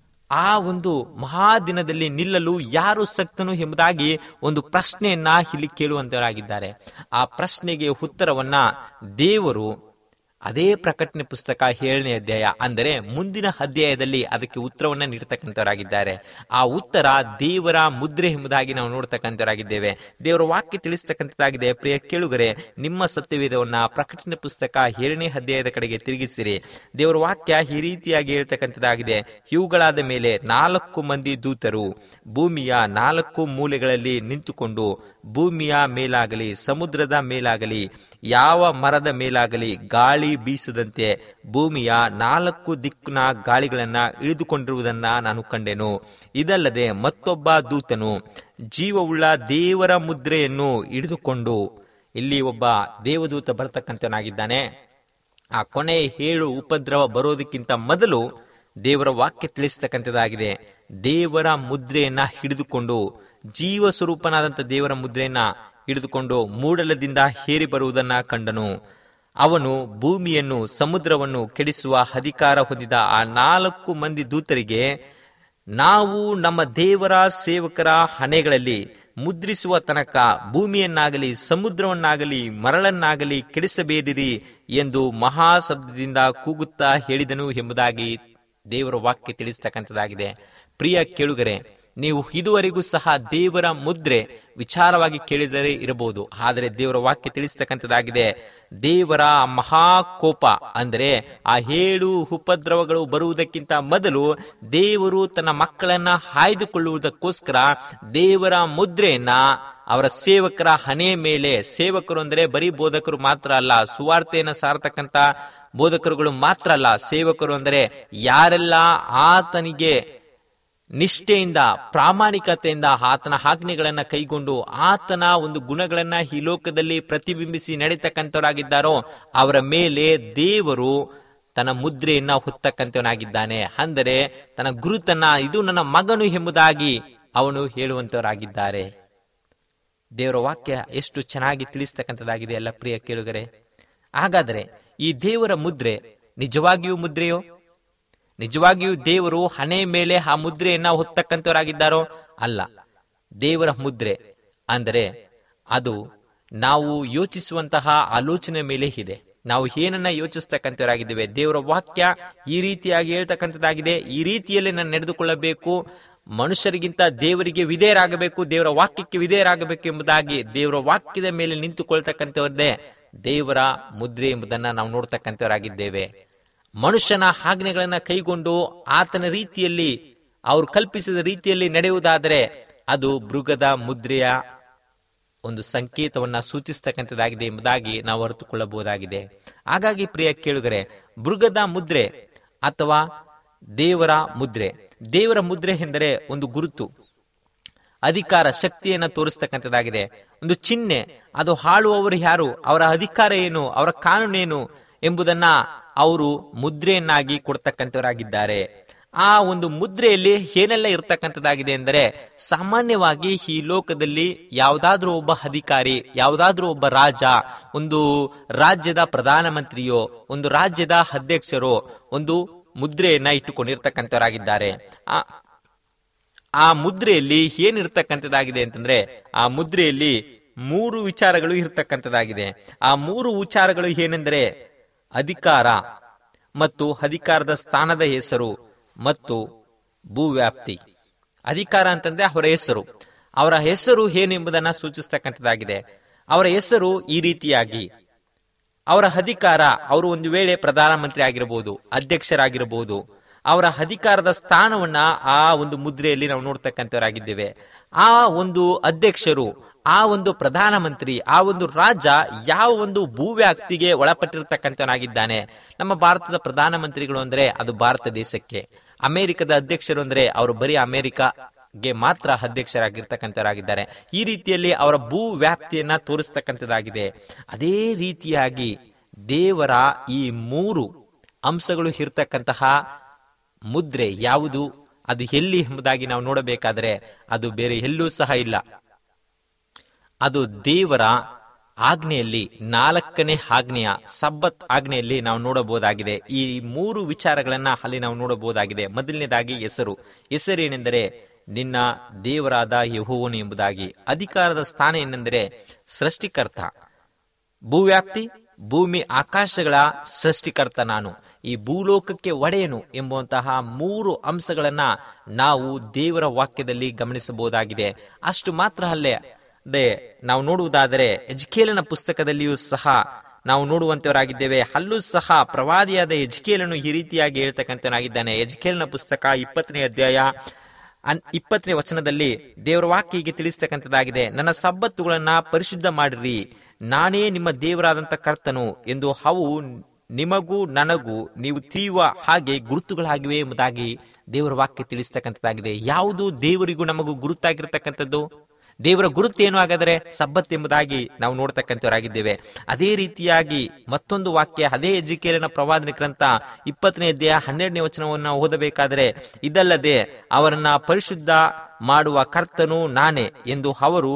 Speaker 4: ಆ ಒಂದು ಮಹಾದಿನದಲ್ಲಿ ನಿಲ್ಲಲು ಯಾರು ಸಕ್ತನು ಎಂಬುದಾಗಿ ಒಂದು ಪ್ರಶ್ನೆಯನ್ನ ಇಲ್ಲಿ ಕೇಳುವಂತವರಾಗಿದ್ದಾರೆ ಆ ಪ್ರಶ್ನೆಗೆ ಉತ್ತರವನ್ನ ದೇವರು ಅದೇ ಪ್ರಕಟಣೆ ಪುಸ್ತಕ ಏಳನೇ ಅಧ್ಯಾಯ ಅಂದರೆ ಮುಂದಿನ ಅಧ್ಯಾಯದಲ್ಲಿ ಅದಕ್ಕೆ ಉತ್ತರವನ್ನ ನೀಡತಕ್ಕಂಥವರಾಗಿದ್ದಾರೆ ಆ ಉತ್ತರ ದೇವರ ಮುದ್ರೆ ಎಂಬುದಾಗಿ ನಾವು ನೋಡ್ತಕ್ಕಂಥವರಾಗಿದ್ದೇವೆ ದೇವರ ವಾಕ್ಯ ತಿಳಿಸ್ತಕ್ಕಂಥದ್ದಾಗಿದೆ ಪ್ರಿಯ ಕೇಳುಗರೆ ನಿಮ್ಮ ಸತ್ಯವೇದವನ್ನ ಪ್ರಕಟಣೆ ಪುಸ್ತಕ ಏಳನೇ ಅಧ್ಯಾಯದ ಕಡೆಗೆ ತಿರುಗಿಸಿರಿ ದೇವರ ವಾಕ್ಯ ಈ ರೀತಿಯಾಗಿ ಹೇಳ್ತಕ್ಕಂಥದ್ದಾಗಿದೆ ಇವುಗಳಾದ ಮೇಲೆ ನಾಲ್ಕು ಮಂದಿ ದೂತರು ಭೂಮಿಯ ನಾಲ್ಕು ಮೂಲೆಗಳಲ್ಲಿ ನಿಂತುಕೊಂಡು ಭೂಮಿಯ ಮೇಲಾಗಲಿ ಸಮುದ್ರದ ಮೇಲಾಗಲಿ ಯಾವ ಮರದ ಮೇಲಾಗಲಿ ಗಾಳಿ ಬೀಸದಂತೆ ಭೂಮಿಯ ನಾಲ್ಕು ದಿಕ್ಕಿನ ಗಾಳಿಗಳನ್ನ ಇಳಿದುಕೊಂಡಿರುವುದನ್ನ ನಾನು ಕಂಡೆನು ಇದಲ್ಲದೆ ಮತ್ತೊಬ್ಬ ದೂತನು ಜೀವವುಳ್ಳ ದೇವರ ಮುದ್ರೆಯನ್ನು ಹಿಡಿದುಕೊಂಡು ಇಲ್ಲಿ ಒಬ್ಬ ದೇವದೂತ ಬರತಕ್ಕಂಥವನಾಗಿದ್ದಾನೆ ಆ ಕೊನೆ ಏಳು ಉಪದ್ರವ ಬರೋದಕ್ಕಿಂತ ಮೊದಲು ದೇವರ ವಾಕ್ಯ ತಿಳಿಸ್ತಕ್ಕಂಥದ್ದಾಗಿದೆ ದೇವರ ಮುದ್ರೆಯನ್ನ ಹಿಡಿದುಕೊಂಡು ಜೀವ ಸ್ವರೂಪನಾದಂಥ ದೇವರ ಮುದ್ರೆಯನ್ನ ಹಿಡಿದುಕೊಂಡು ಮೂಡಲದಿಂದ ಹೇರಿ ಬರುವುದನ್ನ ಕಂಡನು ಅವನು ಭೂಮಿಯನ್ನು ಸಮುದ್ರವನ್ನು ಕೆಡಿಸುವ ಅಧಿಕಾರ ಹೊಂದಿದ ಆ ನಾಲ್ಕು ಮಂದಿ ದೂತರಿಗೆ ನಾವು ನಮ್ಮ ದೇವರ ಸೇವಕರ ಹಣೆಗಳಲ್ಲಿ ಮುದ್ರಿಸುವ ತನಕ ಭೂಮಿಯನ್ನಾಗಲಿ ಸಮುದ್ರವನ್ನಾಗಲಿ ಮರಳನ್ನಾಗಲಿ ಕೆಡಿಸಬೇಡಿರಿ ಎಂದು ಮಹಾಶಬ್ದದಿಂದ ಕೂಗುತ್ತಾ ಹೇಳಿದನು ಎಂಬುದಾಗಿ ದೇವರ ವಾಕ್ಯ ತಿಳಿಸ್ತಕ್ಕಂಥದ್ದಾಗಿದೆ ಪ್ರಿಯ ಕೇಳುಗರೆ ನೀವು ಇದುವರೆಗೂ ಸಹ ದೇವರ ಮುದ್ರೆ ವಿಚಾರವಾಗಿ ಕೇಳಿದರೆ ಇರಬಹುದು ಆದರೆ ದೇವರ ವಾಕ್ಯ ತಿಳಿಸ್ತಕ್ಕಂಥದ್ದಾಗಿದೆ ದೇವರ ಮಹಾಕೋಪ ಅಂದರೆ ಆ ಏಳು ಉಪದ್ರವಗಳು ಬರುವುದಕ್ಕಿಂತ ಮೊದಲು ದೇವರು ತನ್ನ ಮಕ್ಕಳನ್ನ ಆಯ್ದುಕೊಳ್ಳುವುದಕ್ಕೋಸ್ಕರ ದೇವರ ಮುದ್ರೆಯನ್ನ ಅವರ ಸೇವಕರ ಹಣೆ ಮೇಲೆ ಸೇವಕರು ಅಂದರೆ ಬರೀ ಬೋಧಕರು ಮಾತ್ರ ಅಲ್ಲ ಸುವಾರ್ತೆಯನ್ನು ಸಾರತಕ್ಕಂತ ಬೋಧಕರುಗಳು ಮಾತ್ರ ಅಲ್ಲ ಸೇವಕರು ಅಂದರೆ ಯಾರೆಲ್ಲ ಆತನಿಗೆ ನಿಷ್ಠೆಯಿಂದ ಪ್ರಾಮಾಣಿಕತೆಯಿಂದ ಆತನ ಆಜ್ಞೆಗಳನ್ನ ಕೈಗೊಂಡು ಆತನ ಒಂದು ಗುಣಗಳನ್ನ ಈ ಲೋಕದಲ್ಲಿ ಪ್ರತಿಬಿಂಬಿಸಿ ನಡೀತಕ್ಕಂಥವರಾಗಿದ್ದಾರೋ ಅವರ ಮೇಲೆ ದೇವರು ತನ್ನ ಮುದ್ರೆಯನ್ನ ಹೊತ್ತಕ್ಕಂಥವನಾಗಿದ್ದಾನೆ ಅಂದರೆ ತನ್ನ ಗುರುತನ್ನ ಇದು ನನ್ನ ಮಗನು ಎಂಬುದಾಗಿ ಅವನು ಹೇಳುವಂತವರಾಗಿದ್ದಾರೆ ದೇವರ ವಾಕ್ಯ ಎಷ್ಟು ಚೆನ್ನಾಗಿ ತಿಳಿಸ್ತಕ್ಕಂಥದ್ದಾಗಿದೆ ಎಲ್ಲ ಪ್ರಿಯ ಕೇಳುಗರೆ ಹಾಗಾದರೆ ಈ ದೇವರ ಮುದ್ರೆ ನಿಜವಾಗಿಯೂ ಮುದ್ರೆಯೋ ನಿಜವಾಗಿಯೂ ದೇವರು ಹಣೆ ಮೇಲೆ ಆ ಮುದ್ರೆಯನ್ನ ಹೊತ್ತಕ್ಕಂಥವರಾಗಿದ್ದಾರೋ ಅಲ್ಲ ದೇವರ ಮುದ್ರೆ ಅಂದರೆ ಅದು ನಾವು ಯೋಚಿಸುವಂತಹ ಆಲೋಚನೆ ಮೇಲೆ ಇದೆ ನಾವು ಏನನ್ನ ಯೋಚಿಸ್ತಕ್ಕಂಥವರಾಗಿದ್ದೇವೆ ದೇವರ ವಾಕ್ಯ ಈ ರೀತಿಯಾಗಿ ಹೇಳ್ತಕ್ಕಂಥದ್ದಾಗಿದೆ ಈ ರೀತಿಯಲ್ಲಿ ನಾನು ನಡೆದುಕೊಳ್ಳಬೇಕು ಮನುಷ್ಯರಿಗಿಂತ ದೇವರಿಗೆ ವಿಧೇಯರಾಗಬೇಕು ದೇವರ ವಾಕ್ಯಕ್ಕೆ ವಿಧೇಯರಾಗಬೇಕು ಎಂಬುದಾಗಿ ದೇವರ ವಾಕ್ಯದ ಮೇಲೆ ನಿಂತುಕೊಳ್ತಕ್ಕಂಥವ್ರದ್ದೇ ದೇವರ ಮುದ್ರೆ ಎಂಬುದನ್ನ ನಾವು ನೋಡ್ತಕ್ಕಂಥವರಾಗಿದ್ದೇವೆ ಮನುಷ್ಯನ ಆಜ್ಞೆಗಳನ್ನ ಕೈಗೊಂಡು ಆತನ ರೀತಿಯಲ್ಲಿ ಅವರು ಕಲ್ಪಿಸಿದ ರೀತಿಯಲ್ಲಿ ನಡೆಯುವುದಾದರೆ ಅದು ಮೃಗದ ಮುದ್ರೆಯ ಒಂದು ಸಂಕೇತವನ್ನ ಸೂಚಿಸ್ತಕ್ಕಂಥದ್ದಾಗಿದೆ ಎಂಬುದಾಗಿ ನಾವು ಅರಿತುಕೊಳ್ಳಬಹುದಾಗಿದೆ ಹಾಗಾಗಿ ಪ್ರಿಯ ಕೇಳುಗರೆ ಮೃಗದ ಮುದ್ರೆ ಅಥವಾ ದೇವರ ಮುದ್ರೆ ದೇವರ ಮುದ್ರೆ ಎಂದರೆ ಒಂದು ಗುರುತು ಅಧಿಕಾರ ಶಕ್ತಿಯನ್ನ ತೋರಿಸ್ತಕ್ಕಂಥದ್ದಾಗಿದೆ ಒಂದು ಚಿಹ್ನೆ ಅದು ಹಾಳುವವರು ಯಾರು ಅವರ ಅಧಿಕಾರ ಏನು ಅವರ ಕಾನೂನೇನು ಎಂಬುದನ್ನ ಅವರು ಮುದ್ರೆಯನ್ನಾಗಿ ಕೊಡ್ತಕ್ಕಂಥವರಾಗಿದ್ದಾರೆ ಆ ಒಂದು ಮುದ್ರೆಯಲ್ಲಿ ಏನೆಲ್ಲ ಇರ್ತಕ್ಕಂಥದ್ದಾಗಿದೆ ಎಂದರೆ ಸಾಮಾನ್ಯವಾಗಿ ಈ ಲೋಕದಲ್ಲಿ ಯಾವುದಾದ್ರೂ ಒಬ್ಬ ಅಧಿಕಾರಿ ಯಾವುದಾದ್ರೂ ಒಬ್ಬ ರಾಜ ಒಂದು ರಾಜ್ಯದ ಪ್ರಧಾನಮಂತ್ರಿಯೋ ಒಂದು ರಾಜ್ಯದ ಅಧ್ಯಕ್ಷರೋ ಒಂದು ಮುದ್ರೆಯನ್ನ ಇಟ್ಟುಕೊಂಡಿರ್ತಕ್ಕಂಥವರಾಗಿದ್ದಾರೆ ಆ ಆ ಮುದ್ರೆಯಲ್ಲಿ ಏನಿರ್ತಕ್ಕಂಥದ್ದಾಗಿದೆ ಅಂತಂದ್ರೆ ಆ ಮುದ್ರೆಯಲ್ಲಿ ಮೂರು ವಿಚಾರಗಳು ಇರ್ತಕ್ಕಂಥದ್ದಾಗಿದೆ ಆ ಮೂರು ವಿಚಾರಗಳು ಏನೆಂದರೆ ಅಧಿಕಾರ ಮತ್ತು ಅಧಿಕಾರದ ಸ್ಥಾನದ ಹೆಸರು ಮತ್ತು ಭೂವ್ಯಾಪ್ತಿ ಅಧಿಕಾರ ಅಂತಂದ್ರೆ ಅವರ ಹೆಸರು ಅವರ ಹೆಸರು ಏನು ಎಂಬುದನ್ನ ಸೂಚಿಸ್ತಕ್ಕಂಥದ್ದಾಗಿದೆ ಅವರ ಹೆಸರು ಈ ರೀತಿಯಾಗಿ ಅವರ ಅಧಿಕಾರ ಅವರು ಒಂದು ವೇಳೆ ಪ್ರಧಾನಮಂತ್ರಿ ಆಗಿರಬಹುದು ಅಧ್ಯಕ್ಷರಾಗಿರಬಹುದು ಅವರ ಅಧಿಕಾರದ ಸ್ಥಾನವನ್ನ ಆ ಒಂದು ಮುದ್ರೆಯಲ್ಲಿ ನಾವು ನೋಡ್ತಕ್ಕಂಥವರಾಗಿದ್ದೇವೆ ಆ ಒಂದು ಅಧ್ಯಕ್ಷರು ಆ ಒಂದು ಪ್ರಧಾನಮಂತ್ರಿ ಆ ಒಂದು ರಾಜ ಯಾವ ಒಂದು ಭೂವ್ಯಾಪ್ತಿಗೆ ಒಳಪಟ್ಟಿರ್ತಕ್ಕಂಥವನಾಗಿದ್ದಾನೆ ನಮ್ಮ ಭಾರತದ ಪ್ರಧಾನಮಂತ್ರಿಗಳು ಅಂದ್ರೆ ಅದು ಭಾರತ ದೇಶಕ್ಕೆ ಅಮೆರಿಕದ ಅಧ್ಯಕ್ಷರು ಅಂದ್ರೆ ಅವರು ಬರೀ ಅಮೆರಿಕಾಗೆ ಮಾತ್ರ ಅಧ್ಯಕ್ಷರಾಗಿರ್ತಕ್ಕಂಥವರಾಗಿದ್ದಾರೆ ಈ ರೀತಿಯಲ್ಲಿ ಅವರ ಭೂ ವ್ಯಾಪ್ತಿಯನ್ನ ತೋರಿಸ್ತಕ್ಕಂಥದ್ದಾಗಿದೆ ಅದೇ ರೀತಿಯಾಗಿ ದೇವರ ಈ ಮೂರು ಅಂಶಗಳು ಇರ್ತಕ್ಕಂತಹ ಮುದ್ರೆ ಯಾವುದು ಅದು ಎಲ್ಲಿ ಎಂಬುದಾಗಿ ನಾವು ನೋಡಬೇಕಾದರೆ ಅದು ಬೇರೆ ಎಲ್ಲೂ ಸಹ ಇಲ್ಲ ಅದು ದೇವರ ಆಜ್ಞೆಯಲ್ಲಿ ನಾಲ್ಕನೇ ಆಜ್ಞೆಯ ಸಬ್ಬತ್ ಆಜ್ಞೆಯಲ್ಲಿ ನಾವು ನೋಡಬಹುದಾಗಿದೆ ಈ ಮೂರು ವಿಚಾರಗಳನ್ನ ಅಲ್ಲಿ ನಾವು ನೋಡಬಹುದಾಗಿದೆ ಮೊದಲನೇದಾಗಿ ಹೆಸರು ಹೆಸರೇನೆಂದರೆ ನಿನ್ನ ದೇವರಾದ ಯಹೋವನು ಎಂಬುದಾಗಿ ಅಧಿಕಾರದ ಸ್ಥಾನ ಏನೆಂದರೆ ಸೃಷ್ಟಿಕರ್ತ ಭೂವ್ಯಾಪ್ತಿ ಭೂಮಿ ಆಕಾಶಗಳ ಸೃಷ್ಟಿಕರ್ತ ನಾನು ಈ ಭೂಲೋಕಕ್ಕೆ ಒಡೆಯನು ಎಂಬುವಂತಹ ಮೂರು ಅಂಶಗಳನ್ನ ನಾವು ದೇವರ ವಾಕ್ಯದಲ್ಲಿ ಗಮನಿಸಬಹುದಾಗಿದೆ ಅಷ್ಟು ಮಾತ್ರ ಅಲ್ಲೇ ಅದೇ ನಾವು ನೋಡುವುದಾದರೆ ಎಜ್ಕೇಲನ ಪುಸ್ತಕದಲ್ಲಿಯೂ ಸಹ ನಾವು ನೋಡುವಂತವರಾಗಿದ್ದೇವೆ ಅಲ್ಲೂ ಸಹ ಪ್ರವಾದಿಯಾದ ಎಜ್ಕೇಲನು ಈ ರೀತಿಯಾಗಿ ಹೇಳ್ತಕ್ಕಂಥನಾಗಿದ್ದಾನೆ ಎಜ್ಕೇಲನ ಪುಸ್ತಕ ಇಪ್ಪತ್ತನೇ ಅಧ್ಯಾಯ ಅನ್- ಇಪ್ಪತ್ತನೇ ವಚನದಲ್ಲಿ ದೇವರ ವಾಕ್ಯ ಹೀಗೆ ತಿಳಿಸ್ತಕ್ಕಂಥದ್ದಾಗಿದೆ ನನ್ನ ಸಬ್ಬತ್ತುಗಳನ್ನ ಪರಿಶುದ್ಧ ಮಾಡಿರಿ ನಾನೇ ನಿಮ್ಮ ದೇವರಾದಂತ ಕರ್ತನು ಎಂದು ಅವು ನಿಮಗೂ ನನಗೂ ನೀವು ತಿಳಿಯುವ ಹಾಗೆ ಗುರುತುಗಳಾಗಿವೆ ಎಂಬುದಾಗಿ ದೇವರ ವಾಕ್ಯ ತಿಳಿಸ್ತಕ್ಕಂಥದ್ದಾಗಿದೆ ಯಾವುದು ದೇವರಿಗೂ ನಮಗೂ ಗುರುತಾಗಿರ್ತಕ್ಕಂಥದ್ದು ದೇವರ ಗುರುತು ಏನು ಹಾಗಾದರೆ ಸಬ್ಬತ್ ಎಂಬುದಾಗಿ ನಾವು ನೋಡ್ತಕ್ಕಂಥವರಾಗಿದ್ದೇವೆ ಅದೇ ರೀತಿಯಾಗಿ ಮತ್ತೊಂದು ವಾಕ್ಯ ಅದೇ ಎಜಿಕೇಲಿನ ಪ್ರವಾದನೆ ಗ್ರಂಥ ಇಪ್ಪತ್ತನೇ ಅಧ್ಯಾಯ ಹನ್ನೆರಡನೇ ವಚನವನ್ನು ಓದಬೇಕಾದರೆ ಇದಲ್ಲದೆ ಅವರನ್ನ ಪರಿಶುದ್ಧ ಮಾಡುವ ಕರ್ತನು ನಾನೇ ಎಂದು ಅವರು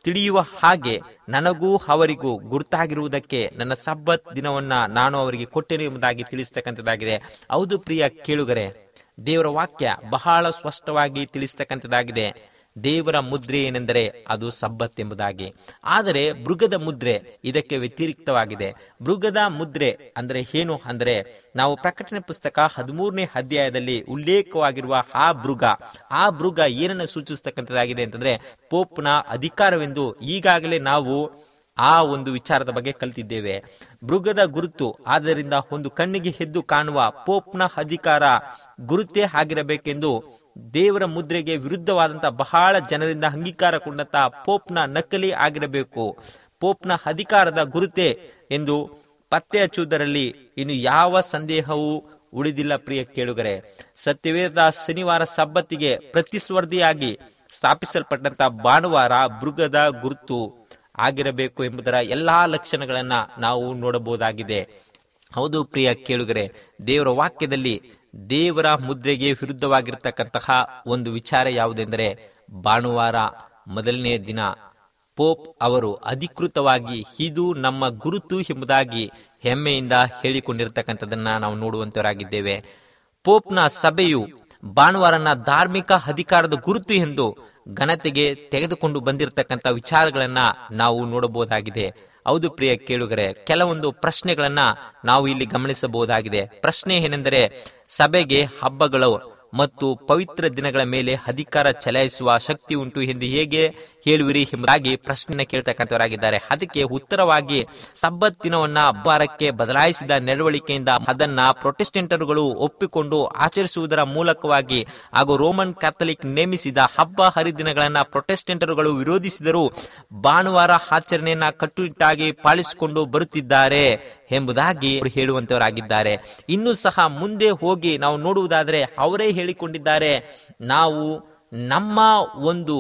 Speaker 4: ತಿಳಿಯುವ ಹಾಗೆ ನನಗೂ ಅವರಿಗೂ ಗುರುತಾಗಿರುವುದಕ್ಕೆ ನನ್ನ ಸಬ್ಬತ್ ದಿನವನ್ನ ನಾನು ಅವರಿಗೆ ಕೊಟ್ಟೆನು ಎಂಬುದಾಗಿ ತಿಳಿಸ್ತಕ್ಕಂಥದ್ದಾಗಿದೆ ಹೌದು ಪ್ರಿಯ ಕೇಳುಗರೆ ದೇವರ ವಾಕ್ಯ ಬಹಳ ಸ್ಪಷ್ಟವಾಗಿ ತಿಳಿಸ್ತಕ್ಕಂಥದ್ದಾಗಿದೆ ದೇವರ ಮುದ್ರೆ ಏನೆಂದರೆ ಅದು ಸಬ್ಬತ್ ಎಂಬುದಾಗಿ ಆದರೆ ಮೃಗದ ಮುದ್ರೆ ಇದಕ್ಕೆ ವ್ಯತಿರಿಕ್ತವಾಗಿದೆ ಮೃಗದ ಮುದ್ರೆ ಅಂದ್ರೆ ಏನು ಅಂದರೆ ನಾವು ಪ್ರಕಟಣೆ ಪುಸ್ತಕ ಹದಿಮೂರನೇ ಅಧ್ಯಾಯದಲ್ಲಿ ಉಲ್ಲೇಖವಾಗಿರುವ ಆ ಮೃಗ ಆ ಮೃಗ ಏನನ್ನು ಸೂಚಿಸ್ತಕ್ಕಂಥದ್ದಾಗಿದೆ ಅಂತಂದ್ರೆ ಪೋಪ್ನ ಅಧಿಕಾರವೆಂದು ಈಗಾಗಲೇ ನಾವು ಆ ಒಂದು ವಿಚಾರದ ಬಗ್ಗೆ ಕಲಿತಿದ್ದೇವೆ ಮೃಗದ ಗುರುತು ಆದ್ದರಿಂದ ಒಂದು ಕಣ್ಣಿಗೆ ಎದ್ದು ಕಾಣುವ ಪೋಪ್ನ ಅಧಿಕಾರ ಗುರುತೇ ಆಗಿರಬೇಕೆಂದು ದೇವರ ಮುದ್ರೆಗೆ ವಿರುದ್ಧವಾದಂತಹ ಬಹಳ ಜನರಿಂದ ಅಂಗೀಕಾರಗೊಂಡಂತ ಪೋಪ್ನ ನಕಲಿ ಆಗಿರಬೇಕು ಪೋಪ್ನ ಅಧಿಕಾರದ ಗುರುತೆ ಎಂದು ಪತ್ತೆ ಹಚ್ಚುವುದರಲ್ಲಿ ಇನ್ನು ಯಾವ ಸಂದೇಹವೂ ಉಳಿದಿಲ್ಲ ಪ್ರಿಯ ಕೇಳುಗರೆ ಸತ್ಯವೇದ ಶನಿವಾರ ಸಬ್ಬತ್ತಿಗೆ ಪ್ರತಿಸ್ಪರ್ಧಿಯಾಗಿ ಸ್ಥಾಪಿಸಲ್ಪಟ್ಟಂತ ಭಾನುವಾರ ಮೃಗದ ಗುರುತು ಆಗಿರಬೇಕು ಎಂಬುದರ ಎಲ್ಲಾ ಲಕ್ಷಣಗಳನ್ನ ನಾವು ನೋಡಬಹುದಾಗಿದೆ ಹೌದು ಪ್ರಿಯ ಕೇಳುಗರೆ ದೇವರ ವಾಕ್ಯದಲ್ಲಿ ದೇವರ ಮುದ್ರೆಗೆ ವಿರುದ್ಧವಾಗಿರ್ತಕ್ಕಂತಹ ಒಂದು ವಿಚಾರ ಯಾವುದೆಂದರೆ ಭಾನುವಾರ ಮೊದಲನೇ ದಿನ ಪೋಪ್ ಅವರು ಅಧಿಕೃತವಾಗಿ ಇದು ನಮ್ಮ ಗುರುತು ಎಂಬುದಾಗಿ ಹೆಮ್ಮೆಯಿಂದ ಹೇಳಿಕೊಂಡಿರ್ತಕ್ಕಂಥದನ್ನ ನಾವು ನೋಡುವಂತವರಾಗಿದ್ದೇವೆ ಪೋಪ್ನ ಸಭೆಯು ಭಾನುವಾರನ ಧಾರ್ಮಿಕ ಅಧಿಕಾರದ ಗುರುತು ಎಂದು ಘನತೆಗೆ ತೆಗೆದುಕೊಂಡು ಬಂದಿರತಕ್ಕಂಥ ವಿಚಾರಗಳನ್ನ ನಾವು ನೋಡಬಹುದಾಗಿದೆ ಹೌದು ಪ್ರಿಯ ಕೇಳುಗರೆ ಕೆಲವೊಂದು ಪ್ರಶ್ನೆಗಳನ್ನ ನಾವು ಇಲ್ಲಿ ಗಮನಿಸಬಹುದಾಗಿದೆ ಪ್ರಶ್ನೆ ಏನೆಂದರೆ ಸಭೆಗೆ ಹಬ್ಬಗಳು ಮತ್ತು ಪವಿತ್ರ ದಿನಗಳ ಮೇಲೆ ಅಧಿಕಾರ ಚಲಾಯಿಸುವ ಶಕ್ತಿ ಉಂಟು ಎಂದು ಹೇಗೆ ಹೇಳುವಿರಿ ಎಂಬುದಾಗಿ ಪ್ರಶ್ನೆ ಕೇಳ್ತಕ್ಕಂಥವರಾಗಿದ್ದಾರೆ ಅದಕ್ಕೆ ಉತ್ತರವಾಗಿ ಸಬ್ಬತ್ ದಿನವನ್ನ ವಾರಕ್ಕೆ ಬದಲಾಯಿಸಿದ ನಡವಳಿಕೆಯಿಂದ ಅದನ್ನ ಪ್ರೊಟೆಸ್ಟೆಂಟರುಗಳು ಒಪ್ಪಿಕೊಂಡು ಆಚರಿಸುವುದರ ಮೂಲಕವಾಗಿ ಹಾಗೂ ರೋಮನ್ ಕ್ಯಾಥಲಿಕ್ ನೇಮಿಸಿದ ಹಬ್ಬ ಹರಿದಿನಗಳನ್ನ ಪ್ರೊಟೆಸ್ಟೆಂಟರುಗಳು ವಿರೋಧಿಸಿದರೂ ಭಾನುವಾರ ಆಚರಣೆಯನ್ನ ಕಟ್ಟುನಿಟ್ಟಾಗಿ ಪಾಲಿಸಿಕೊಂಡು ಬರುತ್ತಿದ್ದಾರೆ ಎಂಬುದಾಗಿ ಅವರು ಹೇಳುವಂತವರಾಗಿದ್ದಾರೆ ಇನ್ನು ಸಹ ಮುಂದೆ ಹೋಗಿ ನಾವು ನೋಡುವುದಾದರೆ ಅವರೇ ಹೇಳಿಕೊಂಡಿದ್ದಾರೆ ನಾವು ನಮ್ಮ ಒಂದು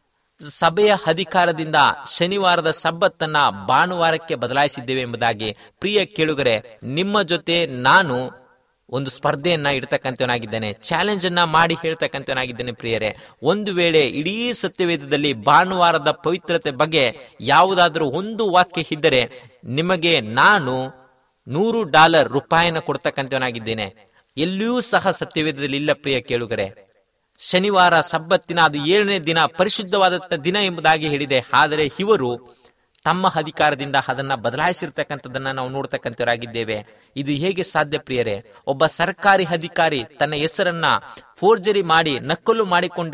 Speaker 4: ಸಭೆಯ ಅಧಿಕಾರದಿಂದ ಶನಿವಾರದ ಸಬ್ಬತ್ತನ್ನ ಭಾನುವಾರಕ್ಕೆ ಬದಲಾಯಿಸಿದ್ದೇವೆ ಎಂಬುದಾಗಿ ಪ್ರಿಯ ಕೇಳುಗರೆ ನಿಮ್ಮ ಜೊತೆ ನಾನು ಒಂದು ಸ್ಪರ್ಧೆಯನ್ನ ಇಡ್ತಕ್ಕಂಥವನಾಗಿದ್ದೇನೆ ಚಾಲೆಂಜ್ ಅನ್ನ ಮಾಡಿ ಹೇಳ್ತಕ್ಕಂಥವನಾಗಿದ್ದೇನೆ ಪ್ರಿಯರೇ ಒಂದು ವೇಳೆ ಇಡೀ ಸತ್ಯವೇದದಲ್ಲಿ ಭಾನುವಾರದ ಪವಿತ್ರತೆ ಬಗ್ಗೆ ಯಾವುದಾದ್ರೂ ಒಂದು ವಾಕ್ಯ ಇದ್ದರೆ ನಿಮಗೆ ನಾನು ನೂರು ಡಾಲರ್ ರೂಪಾಯಿನ ಕೊಡ್ತಕ್ಕಂಥವನಾಗಿದ್ದೇನೆ ಎಲ್ಲಿಯೂ ಸಹ ಸತ್ಯವೇದದಲ್ಲಿ ಇಲ್ಲ ಪ್ರಿಯ ಕೇಳುಗರೆ ಶನಿವಾರ ಸಬ್ಬತ್ತಿನ ಅದು ಏಳನೇ ದಿನ ಪರಿಶುದ್ಧವಾದಂಥ ದಿನ ಎಂಬುದಾಗಿ ಹೇಳಿದೆ ಆದರೆ ಇವರು ತಮ್ಮ ಅಧಿಕಾರದಿಂದ ಅದನ್ನ ಬದಲಾಯಿಸಿರ್ತಕ್ಕಂಥದ್ದನ್ನ ನಾವು ನೋಡ್ತಕ್ಕಂಥವರಾಗಿದ್ದೇವೆ ಇದು ಹೇಗೆ ಸಾಧ್ಯ ಪ್ರಿಯರೇ ಒಬ್ಬ ಸರ್ಕಾರಿ ಅಧಿಕಾರಿ ತನ್ನ ಹೆಸರನ್ನ ಫೋರ್ಜರಿ ಮಾಡಿ ನಕಲು ಮಾಡಿಕೊಂಡ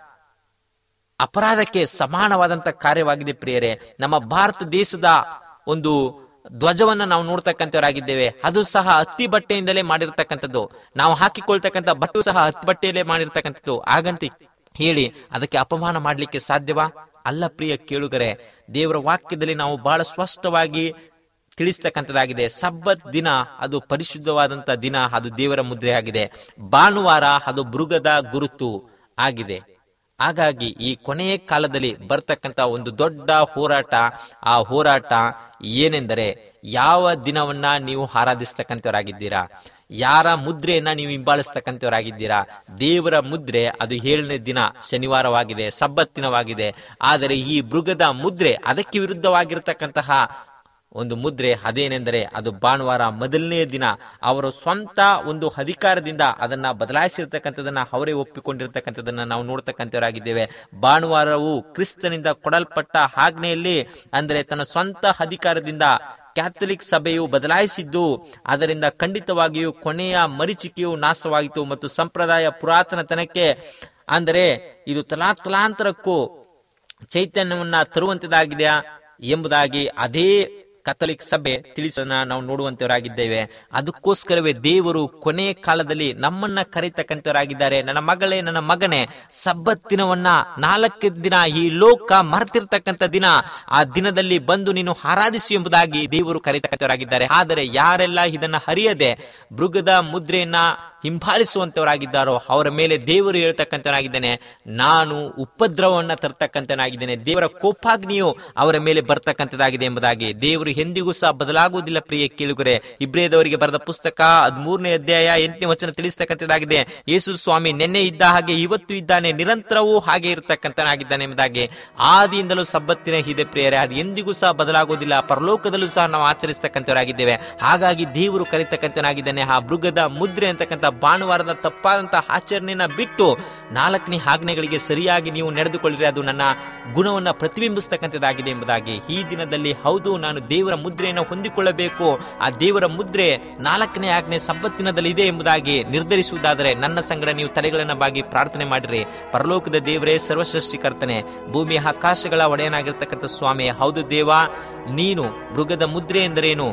Speaker 4: ಅಪರಾಧಕ್ಕೆ ಸಮಾನವಾದಂತ ಕಾರ್ಯವಾಗಿದೆ ಪ್ರಿಯರೇ ನಮ್ಮ ಭಾರತ ದೇಶದ ಒಂದು ಧ್ವಜವನ್ನ ನಾವು ನೋಡ್ತಕ್ಕಂಥವರಾಗಿದ್ದೇವೆ ಅದು ಸಹ ಹತ್ತಿ ಬಟ್ಟೆಯಿಂದಲೇ ಮಾಡಿರ್ತಕ್ಕಂಥದ್ದು ನಾವು ಹಾಕಿಕೊಳ್ತಕ್ಕಂಥ ಬಟ್ಟೆ ಸಹ ಹತ್ತಿ ಬಟ್ಟೆಯಲ್ಲೇ ಮಾಡಿರ್ತಕ್ಕಂಥದ್ದು ಹಾಗಂತ ಹೇಳಿ ಅದಕ್ಕೆ ಅಪಮಾನ ಮಾಡಲಿಕ್ಕೆ ಸಾಧ್ಯವಾ ಅಲ್ಲ ಪ್ರಿಯ ಕೇಳುಗರೆ ದೇವರ ವಾಕ್ಯದಲ್ಲಿ ನಾವು ಬಹಳ ಸ್ಪಷ್ಟವಾಗಿ ತಿಳಿಸ್ತಕ್ಕಂಥದ್ದಾಗಿದೆ ಸಬ್ಬತ್ ದಿನ ಅದು ಪರಿಶುದ್ಧವಾದಂತ ದಿನ ಅದು ದೇವರ ಮುದ್ರೆ ಆಗಿದೆ ಭಾನುವಾರ ಅದು ಮೃಗದ ಗುರುತು ಆಗಿದೆ ಹಾಗಾಗಿ ಈ ಕೊನೆಯ ಕಾಲದಲ್ಲಿ ಬರ್ತಕ್ಕಂಥ ಒಂದು ದೊಡ್ಡ ಹೋರಾಟ ಆ ಹೋರಾಟ ಏನೆಂದರೆ ಯಾವ ದಿನವನ್ನ ನೀವು ಆರಾಧಿಸ್ತಕ್ಕಂಥವರಾಗಿದ್ದೀರಾ ಯಾರ ಮುದ್ರೆಯನ್ನ ನೀವು ಹಿಂಬಾಲಿಸ್ತಕ್ಕಂಥವರಾಗಿದ್ದೀರಾ ದೇವರ ಮುದ್ರೆ ಅದು ಏಳನೇ ದಿನ ಶನಿವಾರವಾಗಿದೆ ಸಬ್ಬತ್ ದಿನವಾಗಿದೆ ಆದರೆ ಈ ಮೃಗದ ಮುದ್ರೆ ಅದಕ್ಕೆ ವಿರುದ್ಧವಾಗಿರ್ತಕ್ಕಂತಹ ಒಂದು ಮುದ್ರೆ ಅದೇನೆಂದರೆ ಅದು ಭಾನುವಾರ ಮೊದಲನೇ ದಿನ ಅವರ ಸ್ವಂತ ಒಂದು ಅಧಿಕಾರದಿಂದ ಅದನ್ನ ಬದಲಾಯಿಸಿರ್ತಕ್ಕಂಥದನ್ನ ಅವರೇ ಒಪ್ಪಿಕೊಂಡಿರ್ತಕ್ಕಂಥದನ್ನ ನಾವು ನೋಡ್ತಕ್ಕಂಥವರಾಗಿದ್ದೇವೆ ಭಾನುವಾರವು ಕ್ರಿಸ್ತನಿಂದ ಕೊಡಲ್ಪಟ್ಟ ಆಜ್ಞೆಯಲ್ಲಿ ಅಂದರೆ ತನ್ನ ಸ್ವಂತ ಅಧಿಕಾರದಿಂದ ಕ್ಯಾಥಲಿಕ್ ಸಭೆಯು ಬದಲಾಯಿಸಿದ್ದು ಅದರಿಂದ ಖಂಡಿತವಾಗಿಯೂ ಕೊನೆಯ ಮರಿಚಿಕೆಯು ನಾಶವಾಯಿತು ಮತ್ತು ಸಂಪ್ರದಾಯ ಪುರಾತನತನಕ್ಕೆ ಅಂದರೆ ಇದು ತಲಾತಲಾಂತರಕ್ಕೂ ಚೈತನ್ಯವನ್ನ ತರುವಂತದಾಗಿದೆ ಎಂಬುದಾಗಿ ಅದೇ ಕಥಲಿಕ್ ಸಭೆ ತಿಳಿಸೋಣ ನಾವು ನೋಡುವಂತವರಾಗಿದ್ದೇವೆ ಅದಕ್ಕೋಸ್ಕರವೇ ದೇವರು ಕೊನೆಯ ಕಾಲದಲ್ಲಿ ನಮ್ಮನ್ನ ಕರೀತಕ್ಕಂಥವರಾಗಿದ್ದಾರೆ ನನ್ನ ಮಗಳೇ ನನ್ನ ಮಗನೇ ಸಬ್ಬತ್ತಿನವನ್ನ ನಾಲ್ಕು ದಿನ ಈ ಲೋಕ ಮರೆತಿರ್ತಕ್ಕಂಥ ದಿನ ಆ ದಿನದಲ್ಲಿ ಬಂದು ನೀನು ಆರಾಧಿಸು ಎಂಬುದಾಗಿ ದೇವರು ಕರೀತಕ್ಕಂಥವರಾಗಿದ್ದಾರೆ ಆದರೆ ಯಾರೆಲ್ಲ ಇದನ್ನ ಹರಿಯದೆ ಮೃಗದ ಮುದ್ರೆಯನ್ನ ಹಿಂಬಾಲಿಸುವಂತವರಾಗಿದ್ದಾರೋ ಅವರ ಮೇಲೆ ದೇವರು ಹೇಳ್ತಕ್ಕಂಥನಾಗಿದ್ದಾನೆ ನಾನು ಉಪದ್ರವವನ್ನು ತರ್ತಕ್ಕಂಥನಾಗಿದ್ದೇನೆ ದೇವರ ಕೋಪಾಗ್ನಿಯು ಅವರ ಮೇಲೆ ಬರ್ತಕ್ಕಂಥದ್ದಾಗಿದೆ ಎಂಬುದಾಗಿ ದೇವರು ಎಂದಿಗೂ ಸಹ ಬದಲಾಗುವುದಿಲ್ಲ ಪ್ರಿಯ ಕೇಳುಗರೆ ಇಬ್ರೇದವರಿಗೆ ಬರೆದ ಪುಸ್ತಕ ಹದಿಮೂರನೇ ಅಧ್ಯಾಯ ಎಂಟನೇ ವಚನ ತಿಳಿಸ್ತಕ್ಕಂಥದ್ದಾಗಿದೆ ಯೇಸು ಸ್ವಾಮಿ ನಿನ್ನೆ ಇದ್ದ ಹಾಗೆ ಇವತ್ತು ಇದ್ದಾನೆ ನಿರಂತರವೂ ಹಾಗೆ ಇರತಕ್ಕಂಥನಾಗಿದ್ದಾನೆ ಎಂಬುದಾಗಿ ಆದಿಯಿಂದಲೂ ಸಬ್ಬತ್ತಿನ ಇದೆ ಪ್ರಿಯರೇ ಅದು ಎಂದಿಗೂ ಸಹ ಬದಲಾಗುವುದಿಲ್ಲ ಪರಲೋಕದಲ್ಲೂ ಸಹ ನಾವು ಆಚರಿಸ್ತಕ್ಕಂಥವರಾಗಿದ್ದೇವೆ ಹಾಗಾಗಿ ದೇವರು ಕರೀತಕ್ಕಂಥನಾಗಿದ್ದಾನೆ ಆ ಮೃಗದ ಮುದ್ರೆ ಅಂತಕ್ಕಂಥ ಭಾನುವಾರದ ತಪ್ಪಾದಂತಹ ಆಚರಣೆಯನ್ನ ಬಿಟ್ಟು ನಾಲ್ಕನೇ ಆಜ್ಞೆಗಳಿಗೆ ಸರಿಯಾಗಿ ನೀವು ನಡೆದುಕೊಳ್ಳಿರಿ ಅದು ನನ್ನ ಗುಣವನ್ನ ಪ್ರತಿಬಿಂಬಿಸ್ತಕ್ಕಂಥದ್ದಾಗಿದೆ ಎಂಬುದಾಗಿ ಈ ದಿನದಲ್ಲಿ ಹೌದು ನಾನು ದೇವರ ಮುದ್ರೆಯನ್ನು ಹೊಂದಿಕೊಳ್ಳಬೇಕು ಆ ದೇವರ ಮುದ್ರೆ ನಾಲ್ಕನೇ ಆಜ್ಞೆ ಸಬ್ಬತ್ತಿನದಲ್ಲಿ ಇದೆ ಎಂಬುದಾಗಿ ನಿರ್ಧರಿಸುವುದಾದರೆ ನನ್ನ ಸಂಗಡ ನೀವು ತಲೆಗಳನ್ನ ಬಾಗಿ ಪ್ರಾರ್ಥನೆ ಮಾಡಿರಿ ಪರಲೋಕದ ದೇವರೇ ಸರ್ವಸೃಷ್ಟಿಕರ್ತನೆ ಭೂಮಿಯ ಆಕಾಶಗಳ ಒಡೆಯನಾಗಿರ್ತಕ್ಕಂಥ ಸ್ವಾಮಿ ಹೌದು ದೇವ ನೀನು ಮೃಗದ ಮುದ್ರೆ ಎಂದರೇನು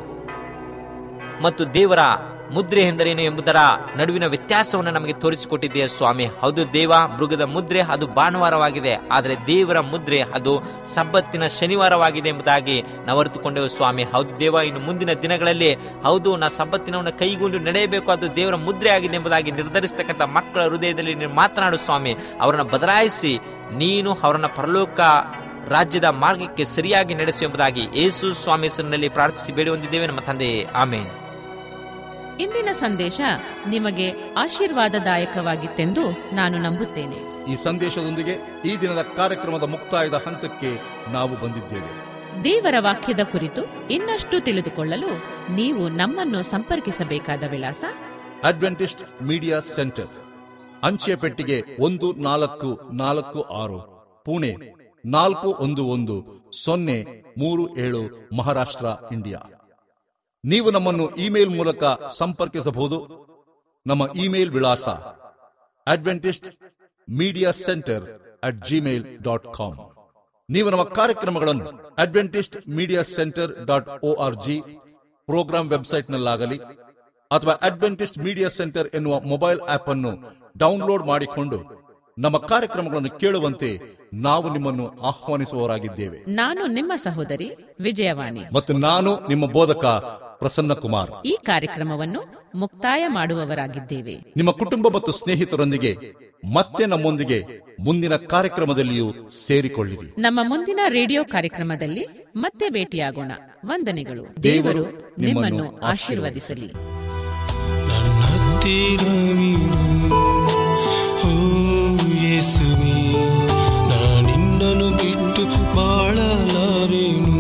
Speaker 4: ಮತ್ತು ದೇವರ ಮುದ್ರೆ ಎಂದರೇನು ಎಂಬುದರ ನಡುವಿನ ವ್ಯತ್ಯಾಸವನ್ನು ನಮಗೆ ತೋರಿಸಿಕೊಟ್ಟಿದೆಯಾ ಸ್ವಾಮಿ ಹೌದು ದೇವ ಮೃಗದ ಮುದ್ರೆ ಅದು ಭಾನುವಾರವಾಗಿದೆ ಆದರೆ ದೇವರ ಮುದ್ರೆ ಅದು ಸಬ್ಬತ್ತಿನ ಶನಿವಾರವಾಗಿದೆ ಎಂಬುದಾಗಿ ನಾವು ಅರಿತುಕೊಂಡೆವು ಸ್ವಾಮಿ ಹೌದು ದೇವ ಇನ್ನು ಮುಂದಿನ ದಿನಗಳಲ್ಲಿ ಹೌದು ನಾ ಸಬ್ಬತ್ತಿನವನ್ನು ಕೈಗೊಂಡು ನಡೆಯಬೇಕು ಅದು ದೇವರ ಮುದ್ರೆ ಆಗಿದೆ ಎಂಬುದಾಗಿ ನಿರ್ಧರಿಸತಕ್ಕಂಥ ಮಕ್ಕಳ ಹೃದಯದಲ್ಲಿ ನೀನು ಮಾತನಾಡು ಸ್ವಾಮಿ ಅವರನ್ನು ಬದಲಾಯಿಸಿ ನೀನು ಅವರನ್ನ ಪರಲೋಕ ರಾಜ್ಯದ ಮಾರ್ಗಕ್ಕೆ ಸರಿಯಾಗಿ ನಡೆಸು ಎಂಬುದಾಗಿ ಯೇಸು ಸ್ವಾಮಿ ಹೆಸರಿನಲ್ಲಿ ಪ್ರಾರ್ಥಿಸಿ ಬೇಡಿ ಹೊಂದಿದ್ದೇವೆ ನಮ್ಮ ತಂದೆ ಆಮೇನ್
Speaker 1: ಇಂದಿನ ಸಂದೇಶ ನಿಮಗೆ ಆಶೀರ್ವಾದದಾಯಕವಾಗಿತ್ತೆಂದು ನಾನು ನಂಬುತ್ತೇನೆ
Speaker 2: ಈ ಸಂದೇಶದೊಂದಿಗೆ ಈ ದಿನದ ಕಾರ್ಯಕ್ರಮದ ಮುಕ್ತಾಯದ ಹಂತಕ್ಕೆ ನಾವು ಬಂದಿದ್ದೇವೆ
Speaker 1: ದೇವರ ವಾಕ್ಯದ ಕುರಿತು ಇನ್ನಷ್ಟು ತಿಳಿದುಕೊಳ್ಳಲು ನೀವು ನಮ್ಮನ್ನು ಸಂಪರ್ಕಿಸಬೇಕಾದ ವಿಳಾಸ
Speaker 2: ಅಡ್ವೆಂಟಿಸ್ಟ್ ಮೀಡಿಯಾ ಸೆಂಟರ್ ಅಂಚೆ ಪೆಟ್ಟಿಗೆ ಒಂದು ನಾಲ್ಕು ನಾಲ್ಕು ಆರು ಪುಣೆ ನಾಲ್ಕು ಒಂದು ಒಂದು ಸೊನ್ನೆ ಮೂರು ಏಳು ಮಹಾರಾಷ್ಟ್ರ ಇಂಡಿಯಾ ನೀವು ನಮ್ಮನ್ನು ಇಮೇಲ್ ಮೂಲಕ ಸಂಪರ್ಕಿಸಬಹುದು ನಮ್ಮ ಇಮೇಲ್ ವಿಳಾಸ Adventist media centre at Gmail dot com ನೀವು ನಮ್ಮ ಕಾರ್ಯಕ್ರಮಗಳನ್ನು Adventist media centre dot O R G programme ವೆಬ್ಸೈಟ್ನಲ್ಲಾಗಲಿ ಅಥವಾ ಅಡ್ವೆಂಟಿಸ್ಟ್ ಮೀಡಿಯಾ ಸೆಂಟರ್ ಎನ್ನುವ ಮೊಬೈಲ್ ಆಪ್ ಅನ್ನು ಡೌನ್ಲೋಡ್ ಮಾಡಿಕೊಂಡು ನಮ್ಮ ಕಾರ್ಯಕ್ರಮಗಳನ್ನು ಕೇಳುವಂತೆ ನಾವು ನಿಮ್ಮನ್ನು ಆಹ್ವಾನಿಸುವವರಾಗಿದ್ದೇವೆ
Speaker 1: ನಾನು ನಿಮ್ಮ ಸಹೋದರಿ ವಿಜಯವಾಣಿ
Speaker 2: ಮತ್ತು ನಾನು ನಿಮ್ಮ ಬೋಧಕ ಪ್ರಸನ್ನ ಕುಮಾರ್
Speaker 1: ಈ ಕಾರ್ಯಕ್ರಮವನ್ನು ಮುಕ್ತಾಯ ಮಾಡುವವರಾಗಿದ್ದೇವೆ
Speaker 2: ನಿಮ್ಮ ಕುಟುಂಬ ಮತ್ತು ಸ್ನೇಹಿತರೊಂದಿಗೆ ಮತ್ತೆ ನಮ್ಮೊಂದಿಗೆ ಮುಂದಿನ ಕಾರ್ಯಕ್ರಮದಲ್ಲಿಯೂ ಸೇರಿಕೊಳ್ಳಿರಿ
Speaker 1: ನಮ್ಮ ಮುಂದಿನ ರೇಡಿಯೋ ಕಾರ್ಯಕ್ರಮದಲ್ಲಿ ಮತ್ತೆ ಭೇಟಿಯಾಗೋಣ ವಂದನೆಗಳು
Speaker 2: ದೇವರು
Speaker 1: ದೇವರು ನಿಮ್ಮನ್ನು ಆಶೀರ್ವದಿಸಲಿ
Speaker 3: ನನ್ನ ಹತ್ತಿರವಿರು ಓ ಯೇಸುವೆ ನಾನಿನ್ನನು ಬಿಟ್ಟು ಬಾಳಲಾರೆನು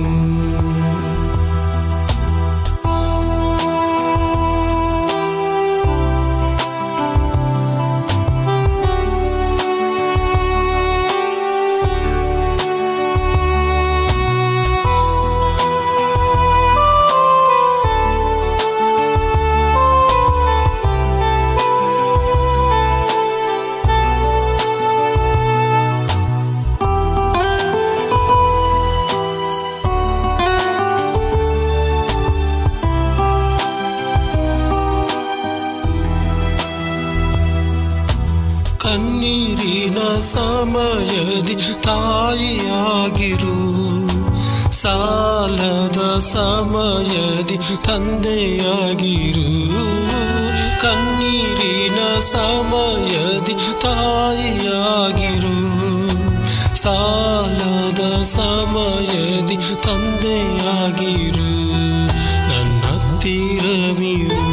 Speaker 3: ಕಣ್ಣೀರಿನ ಸಮಯದಿ ತಾಯಿಯಾಗಿರು ಸಾಲದ ಸಮಯದಿ ತಂದೆಯಾಗಿರು ಕಣ್ಣೀರಿನ ಸಮಯದಿ ತಾಯಿಯಾಗಿರು ಸಾಲದ ಸಮಯದಿ ತಂದೆಯಾಗಿರು ನನ್ನ ಹತ್ತಿರವಿರು